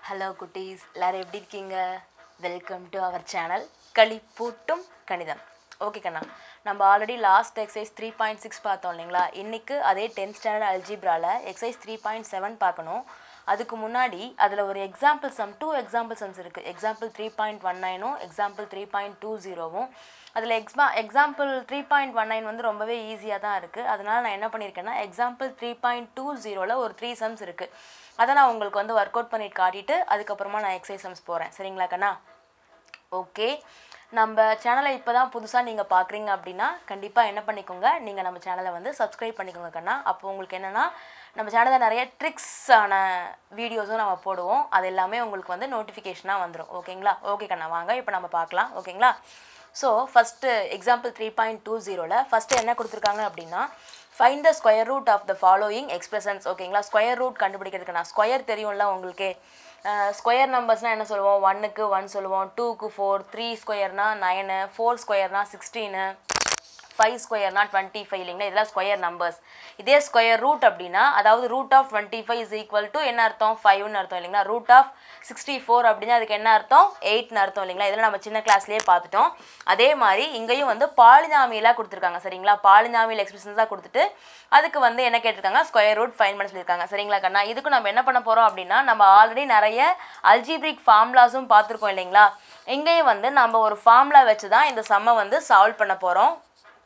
hello குட்டீஸ் எல்லாரும் எப்படி இருக்கீங்க வெல்கம் டு அவர் சேனல் களிப்பூட்டும் கணிதம் ஓகே கண்ணா நம்ம already last exercise three point six பார்த்தோம் இல்லைங்களா இன்றைக்கு அதே டென்த் ஸ்டாண்டர்ட் அல்ஜிப்ராவில் எக்ஸசைஸ் த்ரீ பாயிண்ட் செவன் பார்க்கணும் அதுக்கு முன்னாடி அதில் ஒரு example sum two example sums இருக்குது எக்ஸாம்பிள் த்ரீ பாயிண்ட் ஒன் நைனும் எக்ஸாம்பிள் த்ரீ பாயிண்ட் டூ ஜீரோவும் அதில் எக்ஸா example three point one nine வந்து ரொம்பவே ஈஸியாக தான் இருக்குது அதனால் நான் என்ன பண்ணியிருக்கேன்னா எக்ஸாம்பிள் த்ரீ பாயிண்ட் டூ ஜீரோவில் ஒரு த்ரீ சம்ஸ் இருக்குது அதை நான் உங்களுக்கு வந்து ஒர்க் அவுட் பண்ணிட்டு காட்டிட்டு அதுக்கப்புறமா நான் எக்ஸசைஸ் சம்ஸ் போகிறேன் சரிங்களா கண்ணா ஓகே நம்ம சேனலை இப்போ தான் புதுசாக நீங்கள் பார்க்குறீங்க அப்படின்னா கண்டிப்பாக என்ன பண்ணிக்கோங்க நீங்கள் நம்ம சேனலை வந்து சப்ஸ்கிரைப் பண்ணிக்கோங்க கண்ணா அப்போ உங்களுக்கு என்னென்னா நம்ம சேனலில் நிறைய ட்ரிக்ஸான வீடியோஸும் நம்ம போடுவோம் அது எல்லாமே உங்களுக்கு வந்து நோட்டிஃபிகேஷனாக வந்துடும் ஓகேங்களா ஓகே கண்ணா வாங்க இப்போ நம்ம பார்க்கலாம் ஓகேங்களா so first example three point two ஜீரோவில் ஃபஸ்ட்டு என்ன கொடுத்துருக்காங்க அப்படின்னா find the square root of the following expressions ஓகேங்களா ஸ்கொயர் ரூட் கண்டுபிடிக்கிறதுக்கு நான் ஸ்கொயர் தெரியும்ல உங்களுக்கே ஸ்கொயர் நம்பர்ஸ்னால் என்ன சொல்லுவோம் ஒன்னுக்கு ஒன் சொல்லுவோம் டூக்கு ஃபோர் த்ரீ ஸ்கொயர்னா நைனு ஃபோர் ஸ்கொயர்னா சிக்ஸ்டீனு ஃபைவ் ஸ்கொயர்னா டுவெண்ட்டி ஃபைவ் இல்லைங்களா இதெல்லாம் ஸ்கொயர் நம்பர்ஸ் இதே ஸ்கொயர் ரூட் அப்படின்னா அதாவது root of twenty five is equal to என்ன அர்த்தம் ஃபைவ்னு அர்த்தம் இல்லைங்களா ரூட் ஆஃப் சிக்ஸ்டி ஃபோர் அப்படின்னா அதுக்கு என்ன அர்த்தம் எயிட்னு அர்த்தம் இல்லைங்களா இதெல்லாம் நம்ம சின்ன கிளாஸ்லேயே பார்த்துட்டோம் அதே மாதிரி இங்கேயும் வந்து பாலினாமியலாக கொடுத்துருக்காங்க சரிங்களா பாலினாமியல் எக்ஸ்பிரஷன்ஸாக கொடுத்துட்டு அதுக்கு வந்து என்ன கேட்டிருக்காங்க ஸ்கொயர் ரூட் ஃபைன் பண்ண சொல்லியிருக்காங்க சரிங்களா கண்ணா இதுக்கு நம்ம என்ன பண்ண போகிறோம் அப்படின்னா நம்ம ஆல்ரெடி நிறைய அல்ஜிப்ரிக் ஃபார்முலாஸும் பார்த்துருக்கோம் இல்லைங்களா இங்கேயும் வந்து நம்ம ஒரு ஃபார்முலா வச்சு தான் இந்த சம்மை வந்து சால்வ் பண்ண போகிறோம்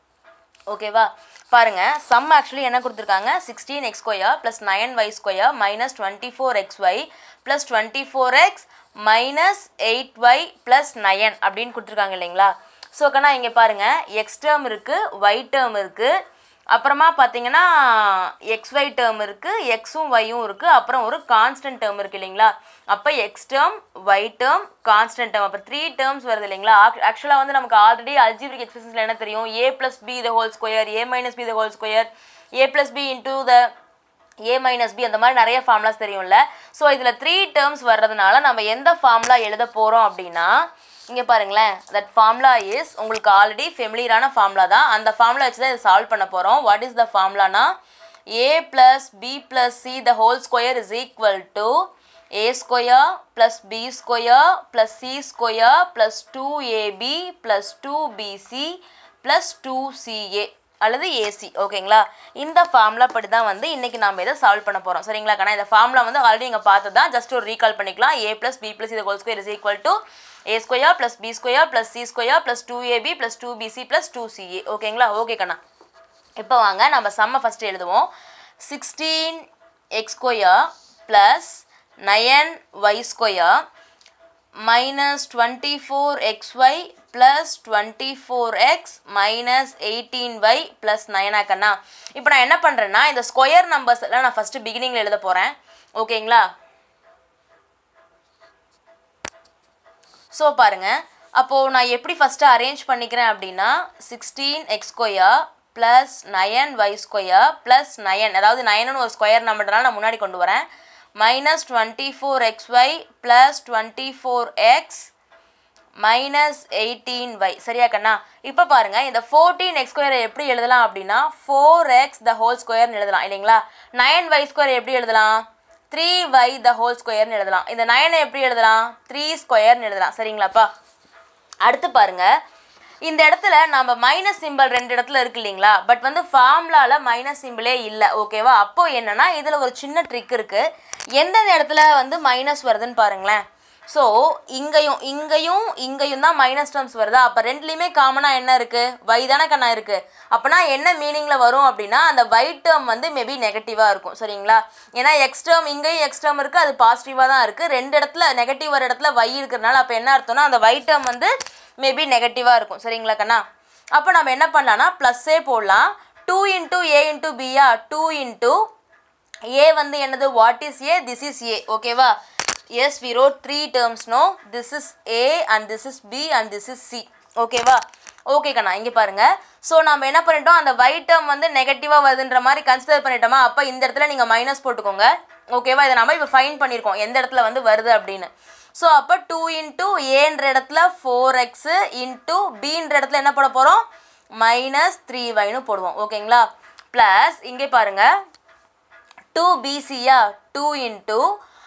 ஓகேவா பாருங்க சம் ஆக்சுவலி என்ன கொடுத்துருக்காங்க sixteen x square plus nine y square minus twenty four x y plus twenty four x minus eight y plus nine அப்படின்னு கொடுத்துருக்காங்க இல்லைங்களா ஸோ கண்ணா இங்கே பாருங்கள் எக்ஸ் டேர்ம் இருக்குது ஒய் டேர்ம் இருக்குது அப்புறமா பார்த்தீங்கன்னா எக்ஸ் ஒய் டேர்ம் இருக்குது எக்ஸும் ஒய்யும் இருக்குது அப்புறம் ஒரு கான்ஸ்டன்ட் டேர்ம் இருக்குது இல்லைங்களா அப்போ x term y term constant term அப்போ த்ரீ டேர்ம்ஸ் வருது இல்லைங்களா ஆக்சுவலாக வந்து நமக்கு ஆல்ரெடி அல்ஜிபிரிக் எக்ஸ்பிரஷன்ஸில் என்ன தெரியும் a plus b the whole square a minus b the whole square a plus b into the a minus b அந்த மாதிரி நிறைய ஃபார்முலாஸ் தெரியும்ல ஸோ இதில் த்ரீ டேர்ம்ஸ் வர்றதுனால நம்ம எந்த ஃபார்முலா எழுத போகிறோம் அப்படின்னா இங்கே பாருங்களேன் தட் ஃபார்முலா இஸ் உங்களுக்கு ஆல்ரெடி ஃபெமிலியரான ஃபார்முலா தான் அந்த ஃபார்முலா வச்சு தான் இதை சால்வ் பண்ண போகிறோம் வாட் இஸ் த ஃபார்முலானா a plus b plus c the whole square is equal to a square plus b square plus c square plus two a b plus two b c plus two c a அல்லது a c ஓகேங்களா இந்த formula படி தான் வந்து இன்றைக்கி நம்ம இதை சால்வ் பண்ண போகிறோம் சரிங்களா கண்ணா இந்த ஃபார்முலா வந்து ஆல்ரெடி இங்கே பார்த்து தான் ஜஸ்ட் ஒரு ரீகால் பண்ணிக்கலாம் ஏ ப்ளஸ் பி ப்ளஸ் இது whole square is equal to a square plus b square plus c square plus two a b plus two b c plus two c a ஓகேங்களா ஓகே கண்ணா இப்போ வாங்க நம்ம செம்ம ஃபஸ்ட்டு எழுதுவோம் sixteen x square plus nine y square minus twenty four x y plus twenty four x minus eighteen y plus நைனா கண்ணா இப்போ நான் என்ன பண்ணுறேன்னா இந்த ஸ்கொயர் நம்பர்ஸ் எல்லாம் நான் ஃபஸ்ட்டு பிகினிங்கில் எழுத போகிறேன் ஓகேங்களா ஸோ பாருங்கள் அப்போது நான் எப்படி ஃபஸ்ட்டு அரேஞ்ச் பண்ணிக்கிறேன் அப்படின்னா sixteen x square plus nine y square plus nine அதாவது நயனுன்னு ஒரு ஸ்கொயர் நம்பர்னால நான் முன்னாடி கொண்டு வரேன் minus twenty four x y plus twenty four x minus eighteen y சரியா கண்ணா இப்போ பாருங்கள் இந்த ஃபோர்டீன் எக்ஸ் ஸ்கொயரை எப்படி எழுதலாம் அப்படின்னா ஃபோர் எக்ஸ் த ஹோல் ஸ்கொயர்னு எழுதலாம் இல்லைங்களா நயன் ஒய் ஸ்கொயர் எப்படி எழுதலாம் த்ரீ ஒய் த ஹோல் ஸ்கொயர்னு எழுதலாம் இந்த நயனை எப்படி எழுதலாம் த்ரீ ஸ்கொயர்னு எழுதலாம் சரிங்களாப்பா அடுத்து பாருங்க இந்த இடத்துல நம்ம மைனஸ் சிம்பிள் ரெண்டு இடத்துல இருக்கு இல்லைங்களா பட் வந்து ஃபார்முலாவில் மைனஸ் சிம்பிளே இல்லை ஓகேவா அப்போ என்னன்னா இதில் ஒரு சின்ன ட்ரிக் இருக்குது எந்தெந்த இடத்துல வந்து மைனஸ் வருதுன்னு பாருங்களேன் ஸோ இங்கேயும் இங்கேயும் இங்கேயும் தான் மைனஸ் டேர்ம்ஸ் வருதா அப்போ ரெண்டுலேயுமே காமனாக என்ன இருக்குது வை தானே கண்ணா இருக்குது அப்போனா என்ன மீனிங்கில் வரும் அப்படின்னா அந்த ஒயிட் டேர்ம் வந்து மேபி நெகட்டிவாக இருக்கும் சரிங்களா ஏன்னா எக்ஸ் டேர்ம் இங்கேயும் எக்ஸ் டேர்ம் இருக்குது அது பாசிட்டிவாக தான் இருக்குது ரெண்டு இடத்துல நெகட்டிவ் வர இடத்துல வை இருக்கிறதுனால அப்போ என்ன அர்த்தம்னா அந்த ஒயிட் டேர்ம் வந்து மேபி நெகட்டிவாக இருக்கும் சரிங்களா கண்ணா அப்போ நம்ம என்ன பண்ணலாம்னா ப்ளஸ்ஸே போடலாம் டூ இன்ட்டு ஏ இன்ட்டு பியா டூ இன்ட்டு ஏ வந்து என்னது what is a this is a ஓகேவா yes we wrote three terms no this is a and this is b and this is c ஓகேவா ஓகே கண்ணா இங்கே பாருங்க so நம்ம என்ன பண்ணிட்டோம் அந்த ஒயிட் டேர்ம் வந்து நெகட்டிவாக வருதுன்ற மாதிரி கன்சிடர் பண்ணிட்டோமா அப்போ இந்த இடத்துல நீங்கள் மைனஸ் போட்டுக்கோங்க ஓகேவா இதை நம்ம இப்போ ஃபைன் பண்ணியிருக்கோம் எந்த இடத்துல வந்து வருது அப்படின்னு ஸோ அப்போ டூ இன்ட்டு ஏன்ற இடத்துல ஃபோர் எக்ஸு இன்ட்டு பின்ற இடத்துல என்ன போட போகிறோம் மைனஸ் த்ரீ ஒய்னு போடுவோம் ஓகேங்களா ப்ளஸ் இங்கே பாருங்கள் டூ பிசியா டூ இன்ட்டு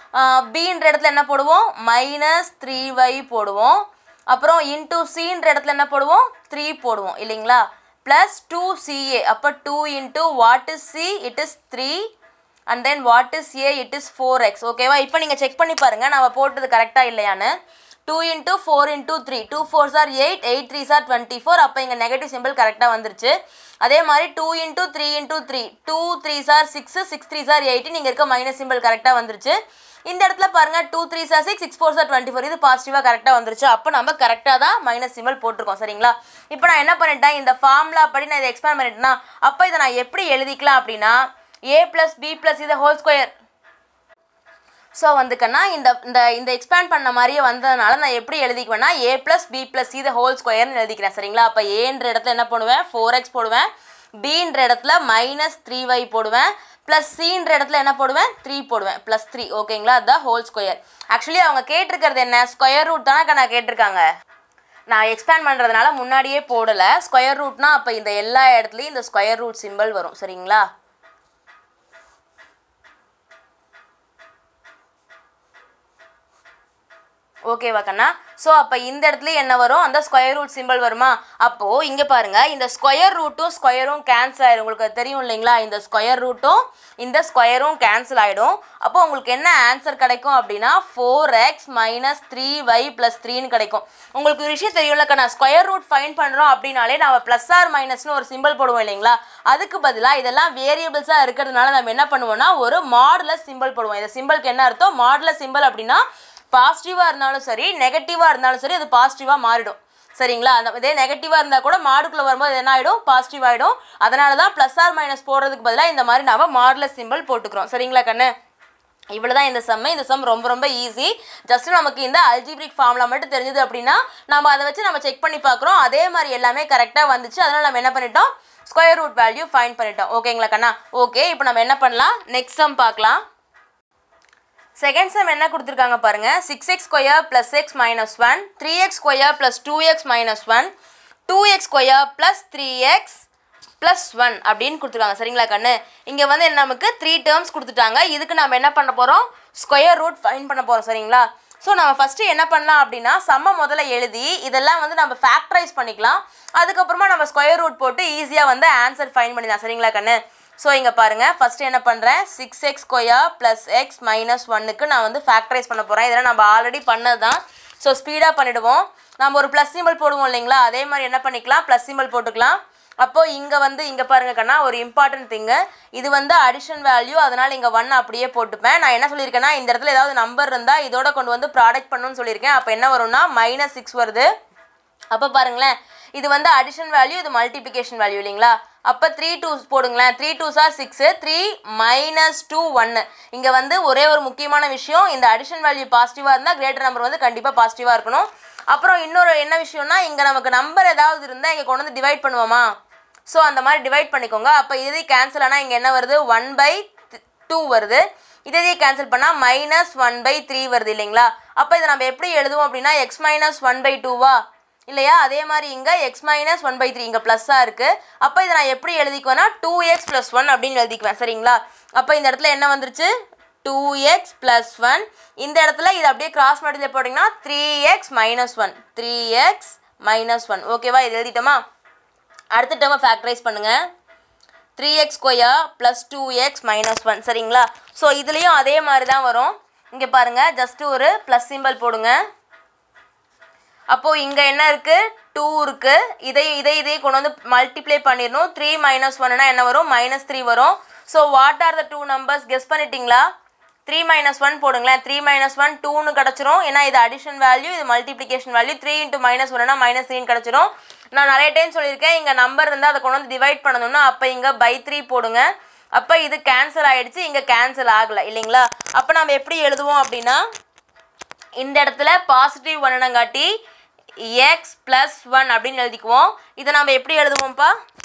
பின்ற இடத்துல என்ன போடுவோம் மைனஸ் த்ரீ ஒய் போடுவோம் அப்புறம் இன்டூ சின்ற இடத்துல என்ன போடுவோம் த்ரீ போடுவோம் இல்லைங்களா ப்ளஸ் டூ சிஏ அப்போ two into what is c it is three and then what is a it is four x ஓகேவா இப்போ நீங்கள் செக் பண்ணி பாருங்கள் நம்ம போட்டது கரெக்டாக இல்லையான்னு two into four into three two four are eight eight three are twenty four அப்போ இங்கே நெகட்டிவ் சிம்பிள் கரெக்டாக வந்துருச்சு அதே மாதிரி two into three into three two three are six six three are eight நீங்கள் இருக்க மைனஸ் சிம்பிள் கரெக்டாக வந்துருச்சு இந்த இடத்துல பாருங்கள் two three are six six four are twenty four இது பாசிட்டிவாக கரெக்டாக வந்துருச்சு அப்போ நம்ம கரெக்டாக தான் மைனஸ் சிம்பிள் போட்டிருக்கோம் சரிங்களா இப்போ நான் என்ன பண்ணிட்டேன் இந்த ஃபார்முலா படி நான் இதை எக்ஸ்பேண்ட் பண்ணிட்டேன்னா அப்போ இதை நான் எப்படி எழுதிக்கலாம் அப்படின்னா ஏ ப்ளஸ் பி ப்ளஸ் இது ஹோல் ஸ்கொயர் ஸோ வந்துக்கன்னா இந்த இந்த இந்த எக்ஸ்பேண்ட் பண்ண மாதிரியே வந்ததுனால நான் எப்படி எழுதிக்குவேன்னா a plus b plus c whole ஸ்கொயர்னு எழுதிக்கிறேன் சரிங்களா அப்போ ஏன்ற இடத்துல என்ன பண்ணுவேன் ஃபோர் எக்ஸ் போடுவேன் பின்ற இடத்துல மைனஸ் த்ரீ ஒய் போடுவேன் ப்ளஸ் சின்ற இடத்துல என்ன போடுவேன் த்ரீ போடுவேன் ப்ளஸ் த்ரீ ஓகேங்களா அதுதான் ஹோல் ஸ்கொயர் ஆக்சுவலி அவங்க கேட்டிருக்கிறது என்ன ஸ்கொயர் ரூட் தானே நான் கேட்டிருக்காங்க நான் எக்ஸ்பேண்ட் பண்ணுறதுனால முன்னாடியே போடலை ஸ்கொயர் ரூட்னா அப்போ இந்த எல்லா இடத்துலையும் இந்த ஸ்கொயர் ரூட் சிம்பிள் வரும் சரிங்களா ஓகேவா கண்ணா ஸோ அப்போ இந்த இடத்துல என்ன வரும் அந்த ஸ்கொயர் ரூட் சிம்பிள் வருமா அப்போது இங்கே பாருங்கள் இந்த ஸ்கொயர் ரூட்டும் ஸ்கொயரும் கேன்சல் ஆயிடும் உங்களுக்கு அது தெரியும் இல்லைங்களா இந்த ஸ்கொயர் ரூட்டும் இந்த ஸ்கொயரும் கேன்சல் ஆகிடும் அப்போ உங்களுக்கு என்ன ஆன்சர் கிடைக்கும் அப்படின்னா four x minus three y plus த்ரீன்னு கிடைக்கும் உங்களுக்கு ஒரு விஷயம் தெரியும்ல கண்ணா ஸ்கொயர் ரூட் ஃபைன் பண்ணுறோம் அப்படின்னாலே நம்ம ப்ளஸ் ஆர் மைனஸ்னு ஒரு சிம்பிள் போடுவோம் இல்லைங்களா அதுக்கு பதிலாக இதெல்லாம் வேரியபிள்ஸாக இருக்கிறதுனால நம்ம என்ன பண்ணுவோம்னா ஒரு மாடுலஸ் சிம்பிள் போடுவோம் இந்த சிம்பிளுக்கு என்ன அர்த்தம் மாடுலஸ் சிம்பிள் அப்படின்னா பாசிட்டிவாக இருந்தாலும் சரி நெகட்டிவாக இருந்தாலும் சரி அது பாசிட்டிவாக மாறிடும் சரிங்களா அந்த இதே நெகட்டிவாக இருந்தால் கூட மாடுக்குள்ளே வரும்போது என்ன ஆகிடும் பாசிட்டிவ் ஆகிடும் அதனால தான் ப்ளஸ் ஆர் மைனஸ் போடுறதுக்கு பதிலாக இந்த மாதிரி நாம் மாடலஸ் சிம்பிள் போட்டுக்கிறோம் சரிங்களா கண்ணு இவ்வளோ தான் இந்த சம்மு இந்த சம் ரொம்ப ரொம்ப ஈஸி ஜஸ்ட் நமக்கு இந்த அல்ஜிப்ரிக் ஃபார்முலா மட்டும் தெரிஞ்சது அப்படின்னா நம்ம அதை வச்சு நம்ம செக் பண்ணி பார்க்குறோம் அதே மாதிரி எல்லாமே கரெக்டாக வந்துச்சு அதனால் நம்ம என்ன பண்ணிட்டோம் ஸ்கொயர் ரூட் வேல்யூ ஃபைன் பண்ணிட்டோம் ஓகேங்களா கண்ணா ஓகே இப்போ நம்ம என்ன பண்ணலாம் நெக்ஸ்ட் சம் பார்க்கலாம் செகண்ட் சம் என்ன கொடுத்துருக்காங்க பாருங்க six x square plus x minus one three x square plus two x minus one two x square plus three x plus one அப்படின்னு கொடுத்துருக்காங்க சரிங்களா கண்ணு இங்கே வந்து நமக்கு த்ரீ டேர்ம்ஸ் கொடுத்துட்டாங்க இதுக்கு நம்ம என்ன பண்ண போகிறோம் ஸ்கொயர் ரூட் ஃபைன் பண்ண போகிறோம் சரிங்களா ஸோ நம்ம ஃபஸ்ட்டு என்ன பண்ணலாம் அப்படின்னா சம்ம முதல்ல எழுதி இதெல்லாம் வந்து நம்ம ஃபேக்டரைஸ் பண்ணிக்கலாம் அதுக்கப்புறமா நம்ம ஸ்கொயர் ரூட் போட்டு ஈஸியாக வந்து ஆன்சர் ஃபைன் பண்ணிடலாம் சரிங்களா கண்ணு ஸோ இங்கே பாருங்கள் ஃபஸ்ட்டு என்ன பண்ணுறேன் six x square plus x minus ஒன்னுக்கு நான் வந்து ஃபேக்டரைஸ் பண்ண போகிறேன் இதெல்லாம் நம்ம ஆல்ரெடி பண்ணது தான் ஸோ ஸ்பீடாக பண்ணிவிடுவோம் நம்ம ஒரு ப்ளஸ் சிம்பிள் போடுவோம் இல்லைங்களா அதே மாதிரி என்ன பண்ணிக்கலாம் ப்ளஸ் சிம்பிள் போட்டுக்கலாம் அப்போது இங்கே வந்து இங்கே பாருங்க கண்ணா ஒரு இம்பார்ட்டன்ட் திங்கு இது வந்து அடிஷன் வேல்யூ அதனால் இங்கே ஒன் அப்படியே போட்டுப்பேன் நான் என்ன சொல்லியிருக்கேன்னா இந்த இடத்துல ஏதாவது நம்பர் இருந்தால் இதோட கொண்டு வந்து ப்ராடக்ட் பண்ணணும்னு சொல்லியிருக்கேன் அப்போ என்ன வரும்னா மைனஸ் சிக்ஸ் வருது அப்போ பாருங்களேன் இது வந்து அடிஷன் வேல்யூ இது மல்டிப்ளிகேஷன் வேல்யூ இல்லைங்களா அப்போ த்ரீ டூ போடுங்களேன் three two are six three minus two ஒன்று இங்கே வந்து ஒரே ஒரு முக்கியமான விஷயம் இந்த அடிஷன் வேல்யூ பாசிட்டிவாக இருந்தால் கிரேட்டர் நம்பர் வந்து கண்டிப்பாக பாசிட்டிவாக இருக்கணும் அப்புறம் இன்னொரு என்ன விஷயம்னா இங்கே நமக்கு நம்பர் ஏதாவது இருந்தால் இங்கே கொண்டு வந்து டிவைட் பண்ணுவோமா ஸோ அந்த மாதிரி டிவைட் பண்ணிக்கோங்க அப்போ இதே கேன்சல் ஆனால் இங்கே என்ன வருது ஒன் பை டூ வருது இதே கேன்சல் பண்ணால் மைனஸ் ஒன் பை த்ரீ வருது இல்லைங்களா அப்போ இதை நம்ம எப்படி எழுதுவோம் அப்படின்னா எக்ஸ் மைனஸ் ஒன் பை டூவா இல்லையா அதே மாதிரி இங்கே x minus one by three இங்கே ப்ளஸ்ஸாக இருக்குது அப்போ இதை நான் எப்படி எழுதிக்குவேன்னா டூ எக்ஸ் ப்ளஸ் ஒன் அப்படின்னு எழுதிக்குவேன் சரிங்களா அப்போ இந்த இடத்துல என்ன வந்துருச்சு டூ எக்ஸ் ப்ளஸ் ஒன் இந்த இடத்துல இது அப்படியே கிராஸ் மல்டிப்ளை போட்டிங்கன்னா three x minus one three x minus one ஓகேவா இது எழுதிட்டோமா அடுத்த டேர்மை ஃபேக்டரைஸ் பண்ணுங்கள் three x square plus two x minus one சரிங்களா ஸோ இதுலேயும் அதே மாதிரி தான் வரும் இங்கே பாருங்கள் ஜஸ்ட்டு ஒரு ப்ளஸ் சிம்பிள் போடுங்க அப்போது இங்கே என்ன இருக்குது டூ இருக்குது இதை இதை இதை கொண்டு வந்து மல்டிப்ளை பண்ணிடணும் த்ரீ மைனஸ் ஒன்னா என்ன வரும் மைனஸ் த்ரீ வரும் so what are the two numbers guess பண்ணிட்டீங்களா த்ரீ மைனஸ் ஒன் போடுங்களேன் த்ரீ மைனஸ் ஒன் டூன்னு கிடச்சிரும் ஏன்னா இது அடிஷன் வேல்யூ இது multiplication value three into minus ஒன்னா மைனஸ் த்ரீன்னு கிடச்சிரும் நான் நிறைய டைம் சொல்லியிருக்கேன் இங்கே நம்பர் இருந்தால் அதை கொண்டு வந்து டிவைட் பண்ணணும்னா அப்போ இங்கே பை த்ரீ போடுங்க அப்போ இது கேன்சல் ஆகிடுச்சு இங்கே கேன்சல் ஆகலை இல்லைங்களா அப்போ நம்ம எப்படி எழுதுவோம் அப்படின்னா இந்த இடத்துல பாசிட்டிவ் ஒன்னங்காட்டி எக்ஸ் ப்ளஸ் ஒன் அப்படின்னு எழுதிக்குவோம் இதை நம்ம எப்படி எழுதுவோம்ப்பா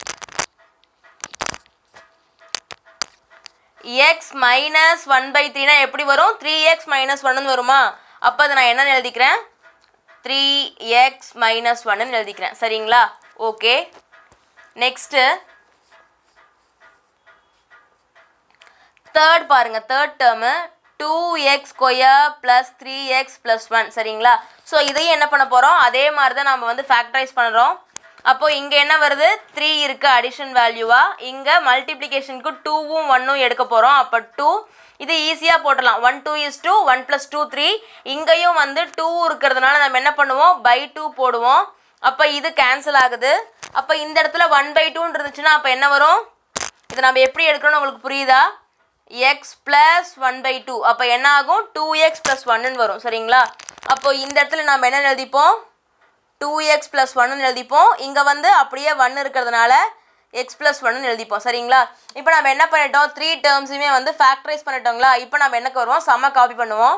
எக்ஸ் மைனஸ் ஒன் பை த்ரீனா எப்படி வரும் த்ரீ எக்ஸ் மைனஸ் ஒன்னு வருமா அப்போ அதை நான் என்னன்னு எழுதிக்கிறேன் த்ரீ எக்ஸ் மைனஸ் ஒன்னு எழுதிக்கிறேன் சரிங்களா ஓகே நெக்ஸ்ட்டு தேர்ட் பாருங்க third term two x square plus three x plus one சரிங்களா ஸோ இதையும் என்ன பண்ண போகிறோம் அதே மாதிரி தான் நம்ம வந்து ஃபேக்டரைஸ் பண்ணுறோம் அப்போ இங்கே என்ன வருது த்ரீ இருக்குது அடிஷன் வேல்யூவா இங்கே மல்டிப்ளிகேஷனுக்கு டூவும் ஒன்னும் எடுக்க போகிறோம் அப்போ டூ இது ஈஸியாக போட்டலாம் one two is two one plus two three இங்கேயும் வந்து டூ இருக்கிறதுனால நம்ம என்ன பண்ணுவோம் பை டூ போடுவோம் அப்போ இது கேன்சல் ஆகுது அப்போ இந்த இடத்துல ஒன் பை டூன்னு இருந்துச்சுன்னா அப்போ என்ன வரும் இது நம்ம எப்படி எடுக்கணும்னு உங்களுக்கு புரியுதா x plus one by two அப்போ என்ன ஆகும் டூ எக்ஸ் ப்ளஸ் ஒன்னு வரும் சரிங்களா அப்போ இந்த இடத்துல நம்ம என்ன எழுதிப்போம் டூ எக்ஸ் ப்ளஸ் ஒன்னு எழுதிப்போம் இங்கே வந்து அப்படியே ஒன் இருக்கிறதுனால எக்ஸ் ப்ளஸ் ஒன்னு எழுதிப்போம் சரிங்களா இப்போ நம்ம என்ன பண்ணிட்டோம் த்ரீ டேர்ம்ஸுமே வந்து ஃபேக்டரைஸ் பண்ணிட்டோங்களா இப்போ நம்ம என்னக்கு வருவோம் செம்ம காப்பி பண்ணுவோம்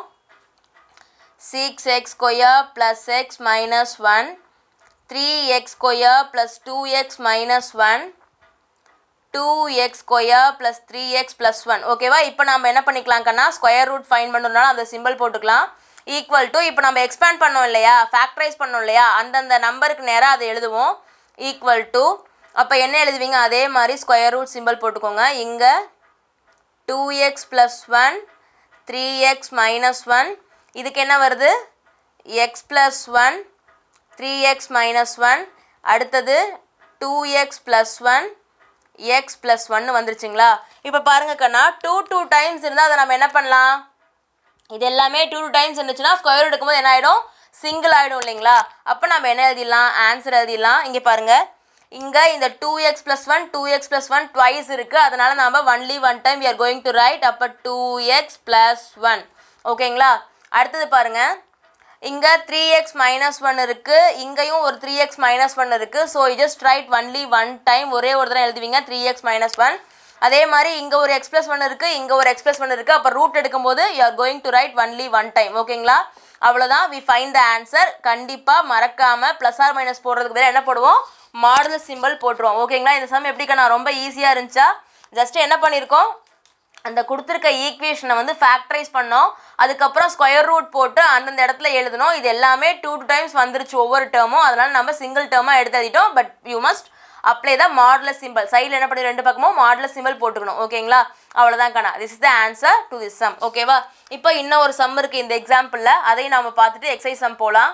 six x square plus x minus one three x square plus two x minus one two x square plus three x plus one ஓகேவா இப்போ நம்ம என்ன பண்ணிக்கலாம்க்கன்னா ஸ்கொயர் ரூட் ஃபைன் பண்ணுறதுனால அந்த சிம்பிள் போட்டுக்கலாம் ஈக்குவல் டு இப்போ நம்ம எக்ஸ்பேண்ட் பண்ணோம் இல்லையா ஃபேக்டரைஸ் பண்ணோம் இல்லையா அந்தந்த நம்பருக்கு நேராக அதை எழுதுவோம் ஈக்குவல் டு அப்போ என்ன எழுதுவீங்க அதே மாதிரி ஸ்கொயர் ரூட் சிம்பிள் போட்டுக்கோங்க இங்கே two x plus one three x minus one இதுக்கு என்ன வருது x plus one three x minus one அடுத்தது two x plus one x plus ஒன்று வந்துருச்சுங்களா இப்போ பாருங்க கண்ணா டூ டூ டைம்ஸ் இருந்தால் அதை நம்ம என்ன பண்ணலாம் இது எல்லாமே டூ டூ டைம்ஸ் இருந்துச்சுன்னா ஸ்கொயர் எடுக்கும்போது என்ன ஆகிடும் சிங்கிள் ஆகிடும் இல்லைங்களா அப்போ நம்ம என்ன எழுதிடலாம் ஆன்சர் எழுதிடலாம் இங்கே பாருங்கள் இங்கே இந்த two x plus one two x plus one twice இருக்குது அதனால் நம்ம only one time we are going to write அப்போ டூ எக்ஸ் ப்ளஸ் ஒன் ஓகேங்களா அடுத்தது பாருங்கள் இங்கே த்ரீ எக்ஸ் மைனஸ் ஒன் இருக்குது இங்கேயும் ஒரு த்ரீ எக்ஸ் மைனஸ் ஒன் இருக்குது so just write only one time ஒரே ஒரு தடவை எழுதுவீங்க த்ரீ எக்ஸ் மைனஸ் ஒன் அதே மாதிரி இங்கே ஒரு எக்ஸ் ப்ளஸ் ஒன் இருக்குது இங்கே ஒரு எக்ஸ் ப்ளஸ் ஒன் இருக்குது அப்போ ரூட் எடுக்கும்போது you are going to write only one time ஓகேங்களா அவ்வளோதான் வி ஃபைண்ட் த ஆன்சர் கண்டிப்பாக மறக்காமல் ப்ளஸ் ஆர் மைனஸ் போடுறதுக்கு பதிலா என்ன போடுவோம் மாடல் சிம்பிள் போட்டுருவோம் ஓகேங்களா இந்த சம் எப்படிக்கா நான் ரொம்ப ஈஸியாக இருந்துச்சா ஜஸ்ட் என்ன பண்ணியிருக்கோம் அந்த கொடுத்துருக்க ஈக்குவேஷனை வந்து ஃபேக்டரைஸ் பண்ணோம் அதுக்கப்புறம் ஸ்கொயர் ரூட் போட்டு அந்தந்த இடத்துல எழுதணும் இது எல்லாமே டூ டூ டைம்ஸ் வந்துருச்சு ஒவ்வொரு டேர்மும் அதனால நம்ம சிங்கிள் டேர்மாக எடுத்து எழுதிட்டோம் பட் யூ மஸ்ட் அப்ளை தான் மாடலஸ் சிம்பிள் சைடில் என்ன பண்ணி ரெண்டு பக்கமும் மாடலஸ் சிம்பிள் போட்டுக்கணும் ஓகேங்களா அவ்வளோதான் கண்ணா this is the answer to this sum ஓகேவா இப்போ இன்னும் ஒரு சம் இருக்குது இந்த எக்ஸாம்பிளில் அதையும் நம்ம பார்த்துட்டு எக்ஸைஸ் சம் போகலாம்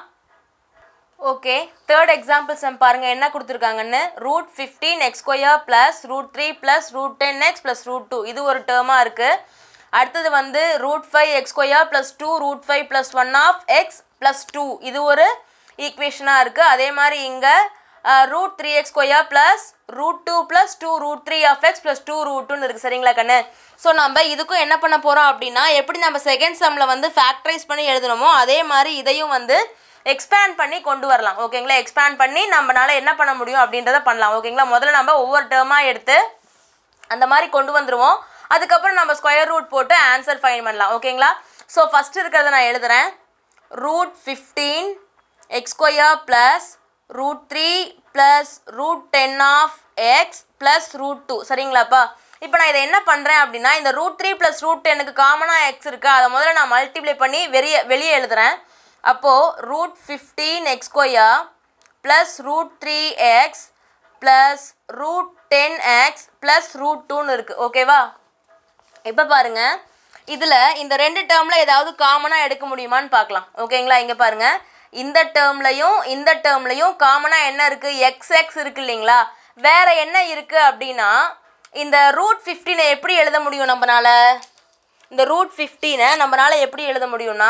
ஓகே தேர்ட் எக்ஸாம்பிள் சம் பாருங்க என்ன கொடுத்துருக்காங்கன்னு root fifteen x square plus root three plus root ten x plus root two இது ஒரு டேர்மாக இருக்குது அடுத்தது வந்து root five x square plus two root five plus one of x plus two இது ஒரு ஈக்குவேஷனாக இருக்குது அதே மாதிரி இங்கே root three x square plus root two plus two root three of x plus two root டூன்னு இருக்குது சரிங்களா கண்ணு ஸோ நம்ம இதுக்கும் என்ன பண்ண போகிறோம் அப்படின்னா எப்படி நம்ம செகண்ட் சம்மில் வந்து ஃபேக்டரைஸ் பண்ணி எழுதணுமோ அதே மாதிரி இதையும் வந்து எக்ஸ்பேண்ட் பண்ணி கொண்டு வரலாம் ஓகேங்களா எக்ஸ்பேண்ட் பண்ணி நம்மளால என்ன பண்ண முடியும் அப்படின்றத பண்ணலாம் ஓகேங்களா முதல்ல நம்ம ஒவ்வொரு டேர்மாக எடுத்து அந்த மாதிரி கொண்டு வந்துருவோம் அதுக்கப்புறம் நம்ம ஸ்கொயர் ரூட் போட்டு ஆன்சர் ஃபைன் பண்ணலாம் ஓகேங்களா ஸோ ஃபஸ்ட் இருக்கிறத நான் எழுதுறேன் root fifteen x square plus root three plus root ten of x plus root two சரிங்களாப்பா இப்போ நான் இதை என்ன பண்ணுறேன் அப்படின்னா இந்த ரூட் த்ரீ ப்ளஸ் ரூட் டென்னுக்கு காமனாக எக்ஸ் இருக்குது அதை முதல்ல நான் மல்டிப்ளை பண்ணி வெளியே வெளியே எழுதுறேன் அப்போது root fifteen x square plus root three x plus root ten x plus root டூன்னு இருக்குது ஓகேவா இப்போ பாருங்க இதில் இந்த ரெண்டு டேர்மில் ஏதாவது காமனாக எடுக்க முடியுமான்னு பார்க்கலாம் ஓகேங்களா இங்கே பாருங்க இந்த டேர்ம்லையும் இந்த டேர்ம்லையும் காமனாக என்ன இருக்குது எக்ஸ் எக்ஸ் இருக்கு இல்லைங்களா வேற என்ன இருக்குது அப்படின்னா இந்த ரூட் ஃபிஃப்டீனை எப்படி எழுத முடியும் நம்மனால இந்த ரூட் ஃபிஃப்டீனை நம்மளால எப்படி எழுத முடியும்னா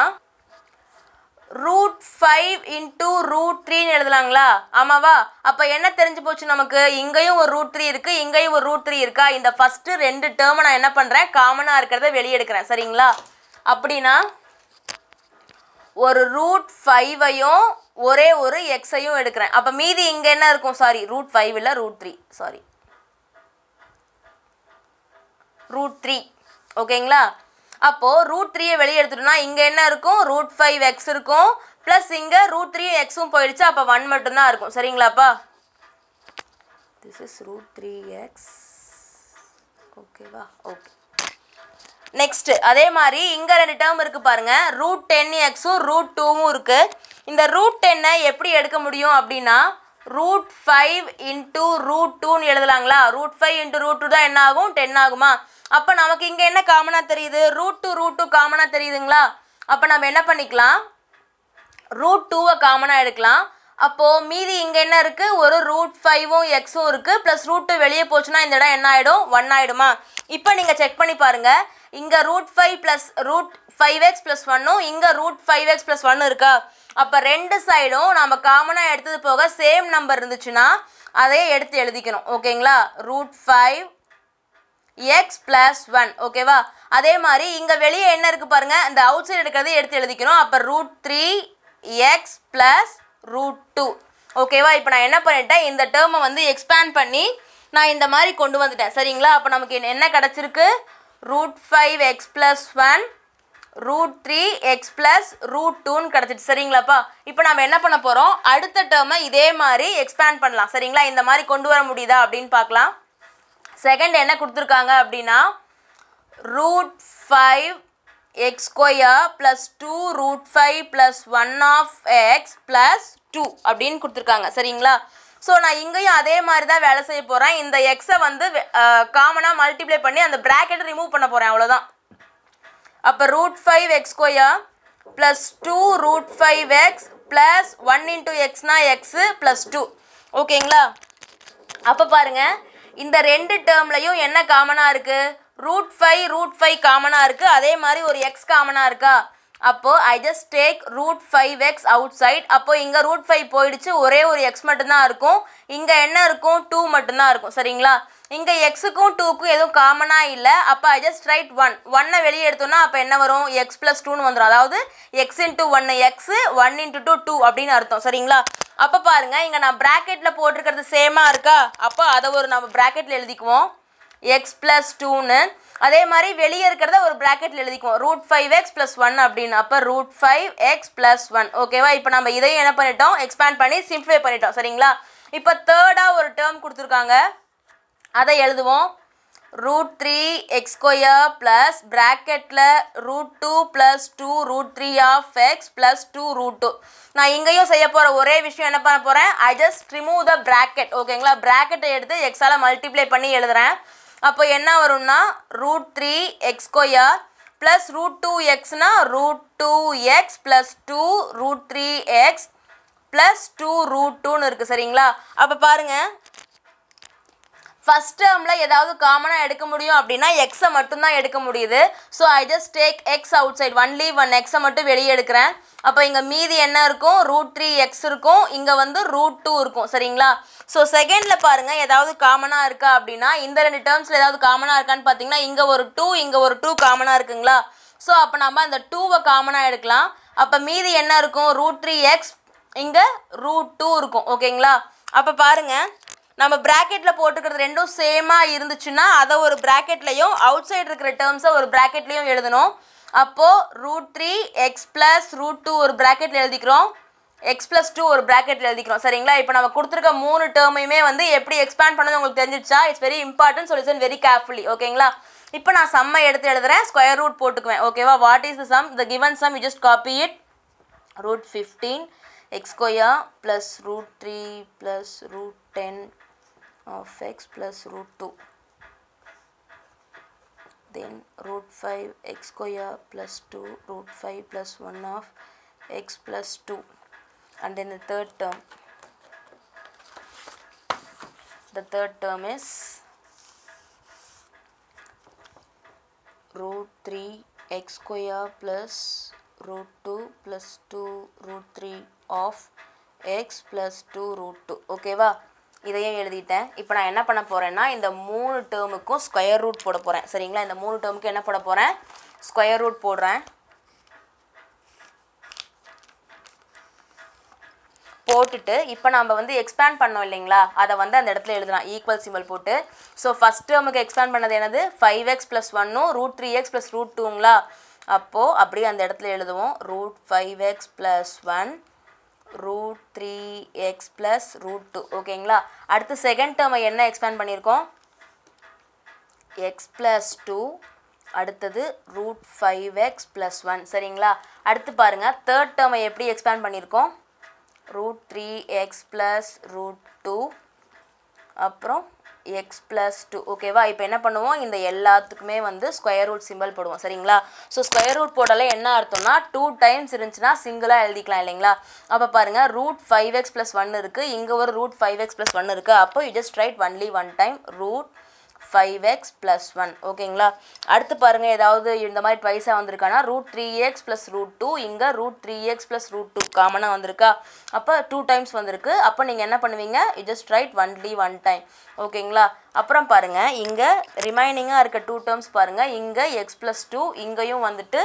ரூட் ஃபைவ் இன்டூ ரூட் த்ரீன்னு எழுதலாங்களா ஆமாவா அப்போ என்ன தெரிஞ்சு போச்சு நமக்கு இங்கேயும் ஒரு ரூட் த்ரீ இருக்குது இங்கேயும் ஒரு ரூட் த்ரீ இருக்கா இந்த ஃபஸ்ட்டு ரெண்டு டேர்மை நான் என்ன பண்ணுறேன் காமனாக இருக்கிறத வெளியே எடுக்கிறேன் சரிங்களா அப்படின்னா ஒரு ரூட் ஃபைவையும் ஒரே ஒரு எக்ஸையும் எடுக்கிறேன் அப்போ மீதி இங்கே என்ன இருக்கும் சாரி ரூட் ஃபைவ் இல்லை root three sorry root three ஓகேங்களா அப்போது ரூட் த்ரீயை வெளியே எடுத்துட்டோம்னா இங்கே என்ன இருக்கும் ரூட் ஃபைவ் எக்ஸ் இருக்கும் ப்ளஸ் இங்கே ரூட் த்ரீ எக்ஸும் போயிடுச்சு அப்போ ஒன் மட்டும்தான் இருக்கும் சரிங்களாப்பா this is root three x ஓகேவா ஓகே நெக்ஸ்ட் அதே மாதிரி இங்கே ரெண்டு டேர்ம் இருக்குது பாருங்க ரூட் டென் எக்ஸும் ரூட் டூவும் இருக்குது இந்த ரூட் டென்னை எப்படி எடுக்க முடியும் அப்படின்னா ரூட் ஃபைவ் இன்ட்டு ரூட் டூன்னு எழுதலாங்களா root five into root two தான் என்ன ஆகும் டென் ஆகுமா அப்போ நமக்கு இங்கே என்ன காமனாக தெரியுது ரூட் டூ ரூட் டூ காமனாக தெரியுதுங்களா அப்போ நம்ம என்ன பண்ணிக்கலாம் ரூட் டூவை காமனாக எடுக்கலாம் அப்போது மீதி இங்கே என்ன இருக்குது ஒரு ரூட் ஃபைவும் எக்ஸும் இருக்குது ப்ளஸ் ரூட் டூ வெளியே போச்சுன்னா இந்த இடம் என்ன ஆகிடும் ஒன் ஆகிடுமா இப்போ நீங்கள் செக் பண்ணி பாருங்கள் இங்கே root five plus root five x plus ஒன்னும் இங்கே ரூட் ஃபைவ் எக்ஸ் ப்ளஸ் ஒன்று இருக்கா அப்போ ரெண்டு சைடும் நம்ம காமனாக எடுத்தது போக சேம் நம்பர் இருந்துச்சுன்னா அதையே எடுத்து எழுதிக்கணும் ஓகேங்களா root five x plus one ஓகேவா அதே மாதிரி இங்கே வெளியே என்ன இருக்குது பாருங்கள் இந்த அவுட் சைடு எடுக்கிறத எடுத்து எழுதிக்கணும் அப்போ root three x plus root two ஓகேவா இப்போ நான் என்ன பண்ணிட்டேன் இந்த டேர்மை வந்து எக்ஸ்பேண்ட் பண்ணி நான் இந்த மாதிரி கொண்டு வந்துட்டேன் சரிங்களா அப்போ நமக்கு என்ன- என்ன கிடச்சிருக்கு root five x plus one root three x plus root டூன்னு கிடச்சிட்டு சரிங்களாப்பா இப்போ நம்ம என்ன பண்ண போகிறோம் அடுத்த டேர்மை இதே மாதிரி எக்ஸ்பேண்ட் பண்ணலாம் சரிங்களா இந்த மாதிரி கொண்டு வர முடியுதா அப்படின்னு பார்க்கலாம் செகண்ட் என்ன கொடுத்துருக்காங்க அப்படின்னா root five x square plus two root five plus one of x plus two அப்படின்னு கொடுத்துருக்காங்க சரிங்களா ஸோ நான் இங்கேயும் அதே மாதிரி தான் வேலை செய்ய போகிறேன் இந்த எக்ஸை வந்து காமனாக மல்டிப்ளை பண்ணி அந்த ப்ராக்கெட்டை ரிமூவ் பண்ண போகிறேன் அவ்வளோதான் அப்போ root five x square plus two root five x plus one into எக்ஸ்னா எக்ஸு ப்ளஸ் டூ ஓகேங்களா அப்போ பாருங்க இந்த ரெண்டு டேர்ம்லையும் என்ன காமனாக இருக்குது ரூட் ஃபைவ் ரூட் ஃபைவ் காமனாக இருக்குது அதே மாதிரி ஒரு எக்ஸ் காமனாக இருக்கா அப்போது I just take root five x outside அப்போ இங்கே ரூட் ஃபைவ் போயிடுச்சு ஒரே ஒரு எக்ஸ் மட்டும்தான் இருக்கும் இங்கே என்ன இருக்கும் டூ மட்டும்தான் இருக்கும் சரிங்களா இங்கே எக்ஸுக்கும் டூக்கும் எதுவும் காமனாக இல்லை அப்போ ஐ ஜஸ்ட் ரைட் ஒன் ஒன்னை வெளியே எடுத்தோம்னா அப்போ என்ன வரும் எக்ஸ் ப்ளஸ் டூன்னு வந்துடும் அதாவது எக்ஸ் இன்ட்டு ஒன்று x one into two two அப்படின்னு அர்த்தம் சரிங்களா அப்போ பாருங்க இங்கே நான் ப்ராக்கெட்டில் போட்டிருக்கிறது சேமாக இருக்கா அப்போ அதை ஒரு நம்ம ப்ராக்கெட்டில் எழுதிக்குவோம் எக்ஸ் ப்ளஸ் டூன்னு அதே மாதிரி வெளியே இருக்கிறத ஒரு ப்ராக்கெட்டில் எழுதிக்குவோம் root five x plus one அப்படின்னு அப்போ root five x plus one ஓகேவா இப்போ நம்ம இதையும் என்ன பண்ணிட்டோம் எக்ஸ்பேண்ட் பண்ணி சிம்ப்ளிஃபை பண்ணிட்டோம் சரிங்களா இப்போ தேர்டாக ஒரு டேர்ம் கொடுத்துருக்காங்க அதை எழுதுவோம் root three x square plus ப்ராக்கெட்டில் root two plus two root three of x plus two root two நான் இங்கேயும் செய்ய போகிற ஒரே விஷயம் என்ன பண்ண போகிறேன் I just remove the bracket ஓகேங்களா ப்ராக்கெட்டை எடுத்து எக்ஸால் மல்டிப்ளை பண்ணி எழுதுறேன் அப்போ என்ன வரும்னா root three x square plus root two எக்ஸ்னா root two x plus two root three x plus two root டூன்னு இருக்குது சரிங்களா அப்போ பாருங்கள் ஃபஸ்ட் டேர்மில் ஏதாவது காமனாக எடுக்க முடியும் அப்படின்னா எக்ஸை மட்டும்தான் எடுக்க முடியுது so I just take x outside only one எக்ஸை மட்டும் வெளியே எடுக்கிறேன் அப்போ இங்கே மீதி என்ன இருக்கும் ரூட் த்ரீ எக்ஸ் இருக்கும் இங்கே வந்து ரூட் டூ இருக்கும் சரிங்களா ஸோ செகண்டில் பாருங்கள் ஏதாவது காமனாக இருக்கா அப்படின்னா இந்த ரெண்டு டேர்ம்ஸில் ஏதாவது காமனாக இருக்கான்னு பார்த்தீங்கன்னா இங்கே ஒரு டூ இங்கே ஒரு டூ காமனாக இருக்குங்களா ஸோ அப்போ நம்ம அந்த டூவை காமனாக எடுக்கலாம் அப்போ மீதி என்ன இருக்கும் ரூட் த்ரீ எக்ஸ் இங்கே ரூட் டூ இருக்கும் ஓகேங்களா அப்போ பாருங்கள் நம்ம ப்ராக்கெட்டில் போட்டுக்கிறது ரெண்டும் சேமாக இருந்துச்சுன்னா அதை ஒரு ப்ராக்கெட்லையும் அவுட் சைடு இருக்கிற டேர்ம்ஸை ஒரு ப்ராக்கெட்லேயும் எழுதணும் அப்போது root three x plus root two ஒரு ப்ராக்கெட்டில் எழுதிக்கிறோம் எக்ஸ் ப்ளஸ் டூ ஒரு ப்ராக்கெட்டில் எழுதிக்கிறோம் சரிங்களா இப்போ நம்ம கொடுத்துருக்க மூணு டேர்மையுமே வந்து எப்படி எக்ஸ்பேண்ட் பண்ணது உங்களுக்கு தெரிஞ்சிச்சா it's very important so listen very carefully ஓகேங்களா இப்போ நான் சம்மை எடுத்து எழுதுறேன் ஸ்கொயர் ரூட் போட்டுக்குவேன் ஓகேவா what is the sum the given sum you just copy it root 15 x square plus root 3 plus root 10 of x plus root 2 then root 5 x square plus 2 root 5 plus 1 of x plus 2 and then the third term the third term is root 3 x square plus root 2 plus 2 root 3 of x plus 2 root 2 ஓகேவா இதையும் எழுதிட்டேன் இப்போ நான் என்ன பண்ண போகிறேன்னா இந்த மூணு டேர்முக்கும் ஸ்கொயர் ரூட் போட போகிறேன் சரிங்களா இந்த மூணு டேர்முக்கு என்ன போட போகிறேன் ஸ்கொயர் ரூட் போடுறேன் போட்டுட்டு இப்போ நம்ம வந்து எக்ஸ்பேண்ட் பண்ணோம் இல்லைங்களா அதை வந்து அந்த இடத்துல எழுதலாம் ஈக்குவல் சிம்பிள் போட்டு ஸோ ஃபஸ்ட் டேர்முக்கு எக்ஸ்பேண்ட் பண்ணது என்னது ஃபைவ் எக்ஸ் ப்ளஸ் ஒன்னும் root three x plus root டூங்களா அப்போது அப்படியே அந்த இடத்துல எழுதுவோம் root five x plus one root three x plus root two ஓகேங்களா அடுத்து செகண்ட் டேர்மை என்ன எக்ஸ்பேண்ட் பண்ணியிருக்கோம் எக்ஸ் ப்ளஸ் டூ அடுத்தது root five x plus one சரிங்களா அடுத்து பாருங்கள் தேர்ட் டேர்மை எப்படி எக்ஸ்பேண்ட் பண்ணியிருக்கோம் root three x plus root two அப்புறம் எக்ஸ் ப்ளஸ் டூ ஓகேவா இப்போ என்ன பண்ணுவோம் இந்த எல்லாத்துக்குமே வந்து ஸ்கொயர் ரூட் சிம்பிள் போடுவோம் சரிங்களா ஸோ ஸ்கொயர் ரூட் போட்டாலே என்ன அர்த்தம்னா டூ டைம்ஸ் இருந்துச்சுன்னா சிங்கிளாக எழுதிக்கலாம் இல்லைங்களா அப்போ பாருங்கள் root five x plus one இருக்குது இங்கே ஒரு root five x plus one இருக்குது அப்போ you just write only one time root five x plus one ஓகேங்களா அடுத்து பாருங்கள் ஏதாவது இந்த மாதிரி ட்வைஸாக வந்திருக்கானா root three x plus root two இங்கே root three x plus root two காமனாக வந்திருக்கா அப்போ டூ டைம்ஸ் வந்திருக்கு அப்போ நீங்கள் என்ன பண்ணுவீங்க you just write only one time ஓகேங்களா அப்புறம் பாருங்கள் இங்கே ரிமைனிங்காக இருக்க டூ டேர்ம்ஸ் பாருங்கள் இங்கே எக்ஸ் ப்ளஸ் டூ இங்கேயும் வந்துட்டு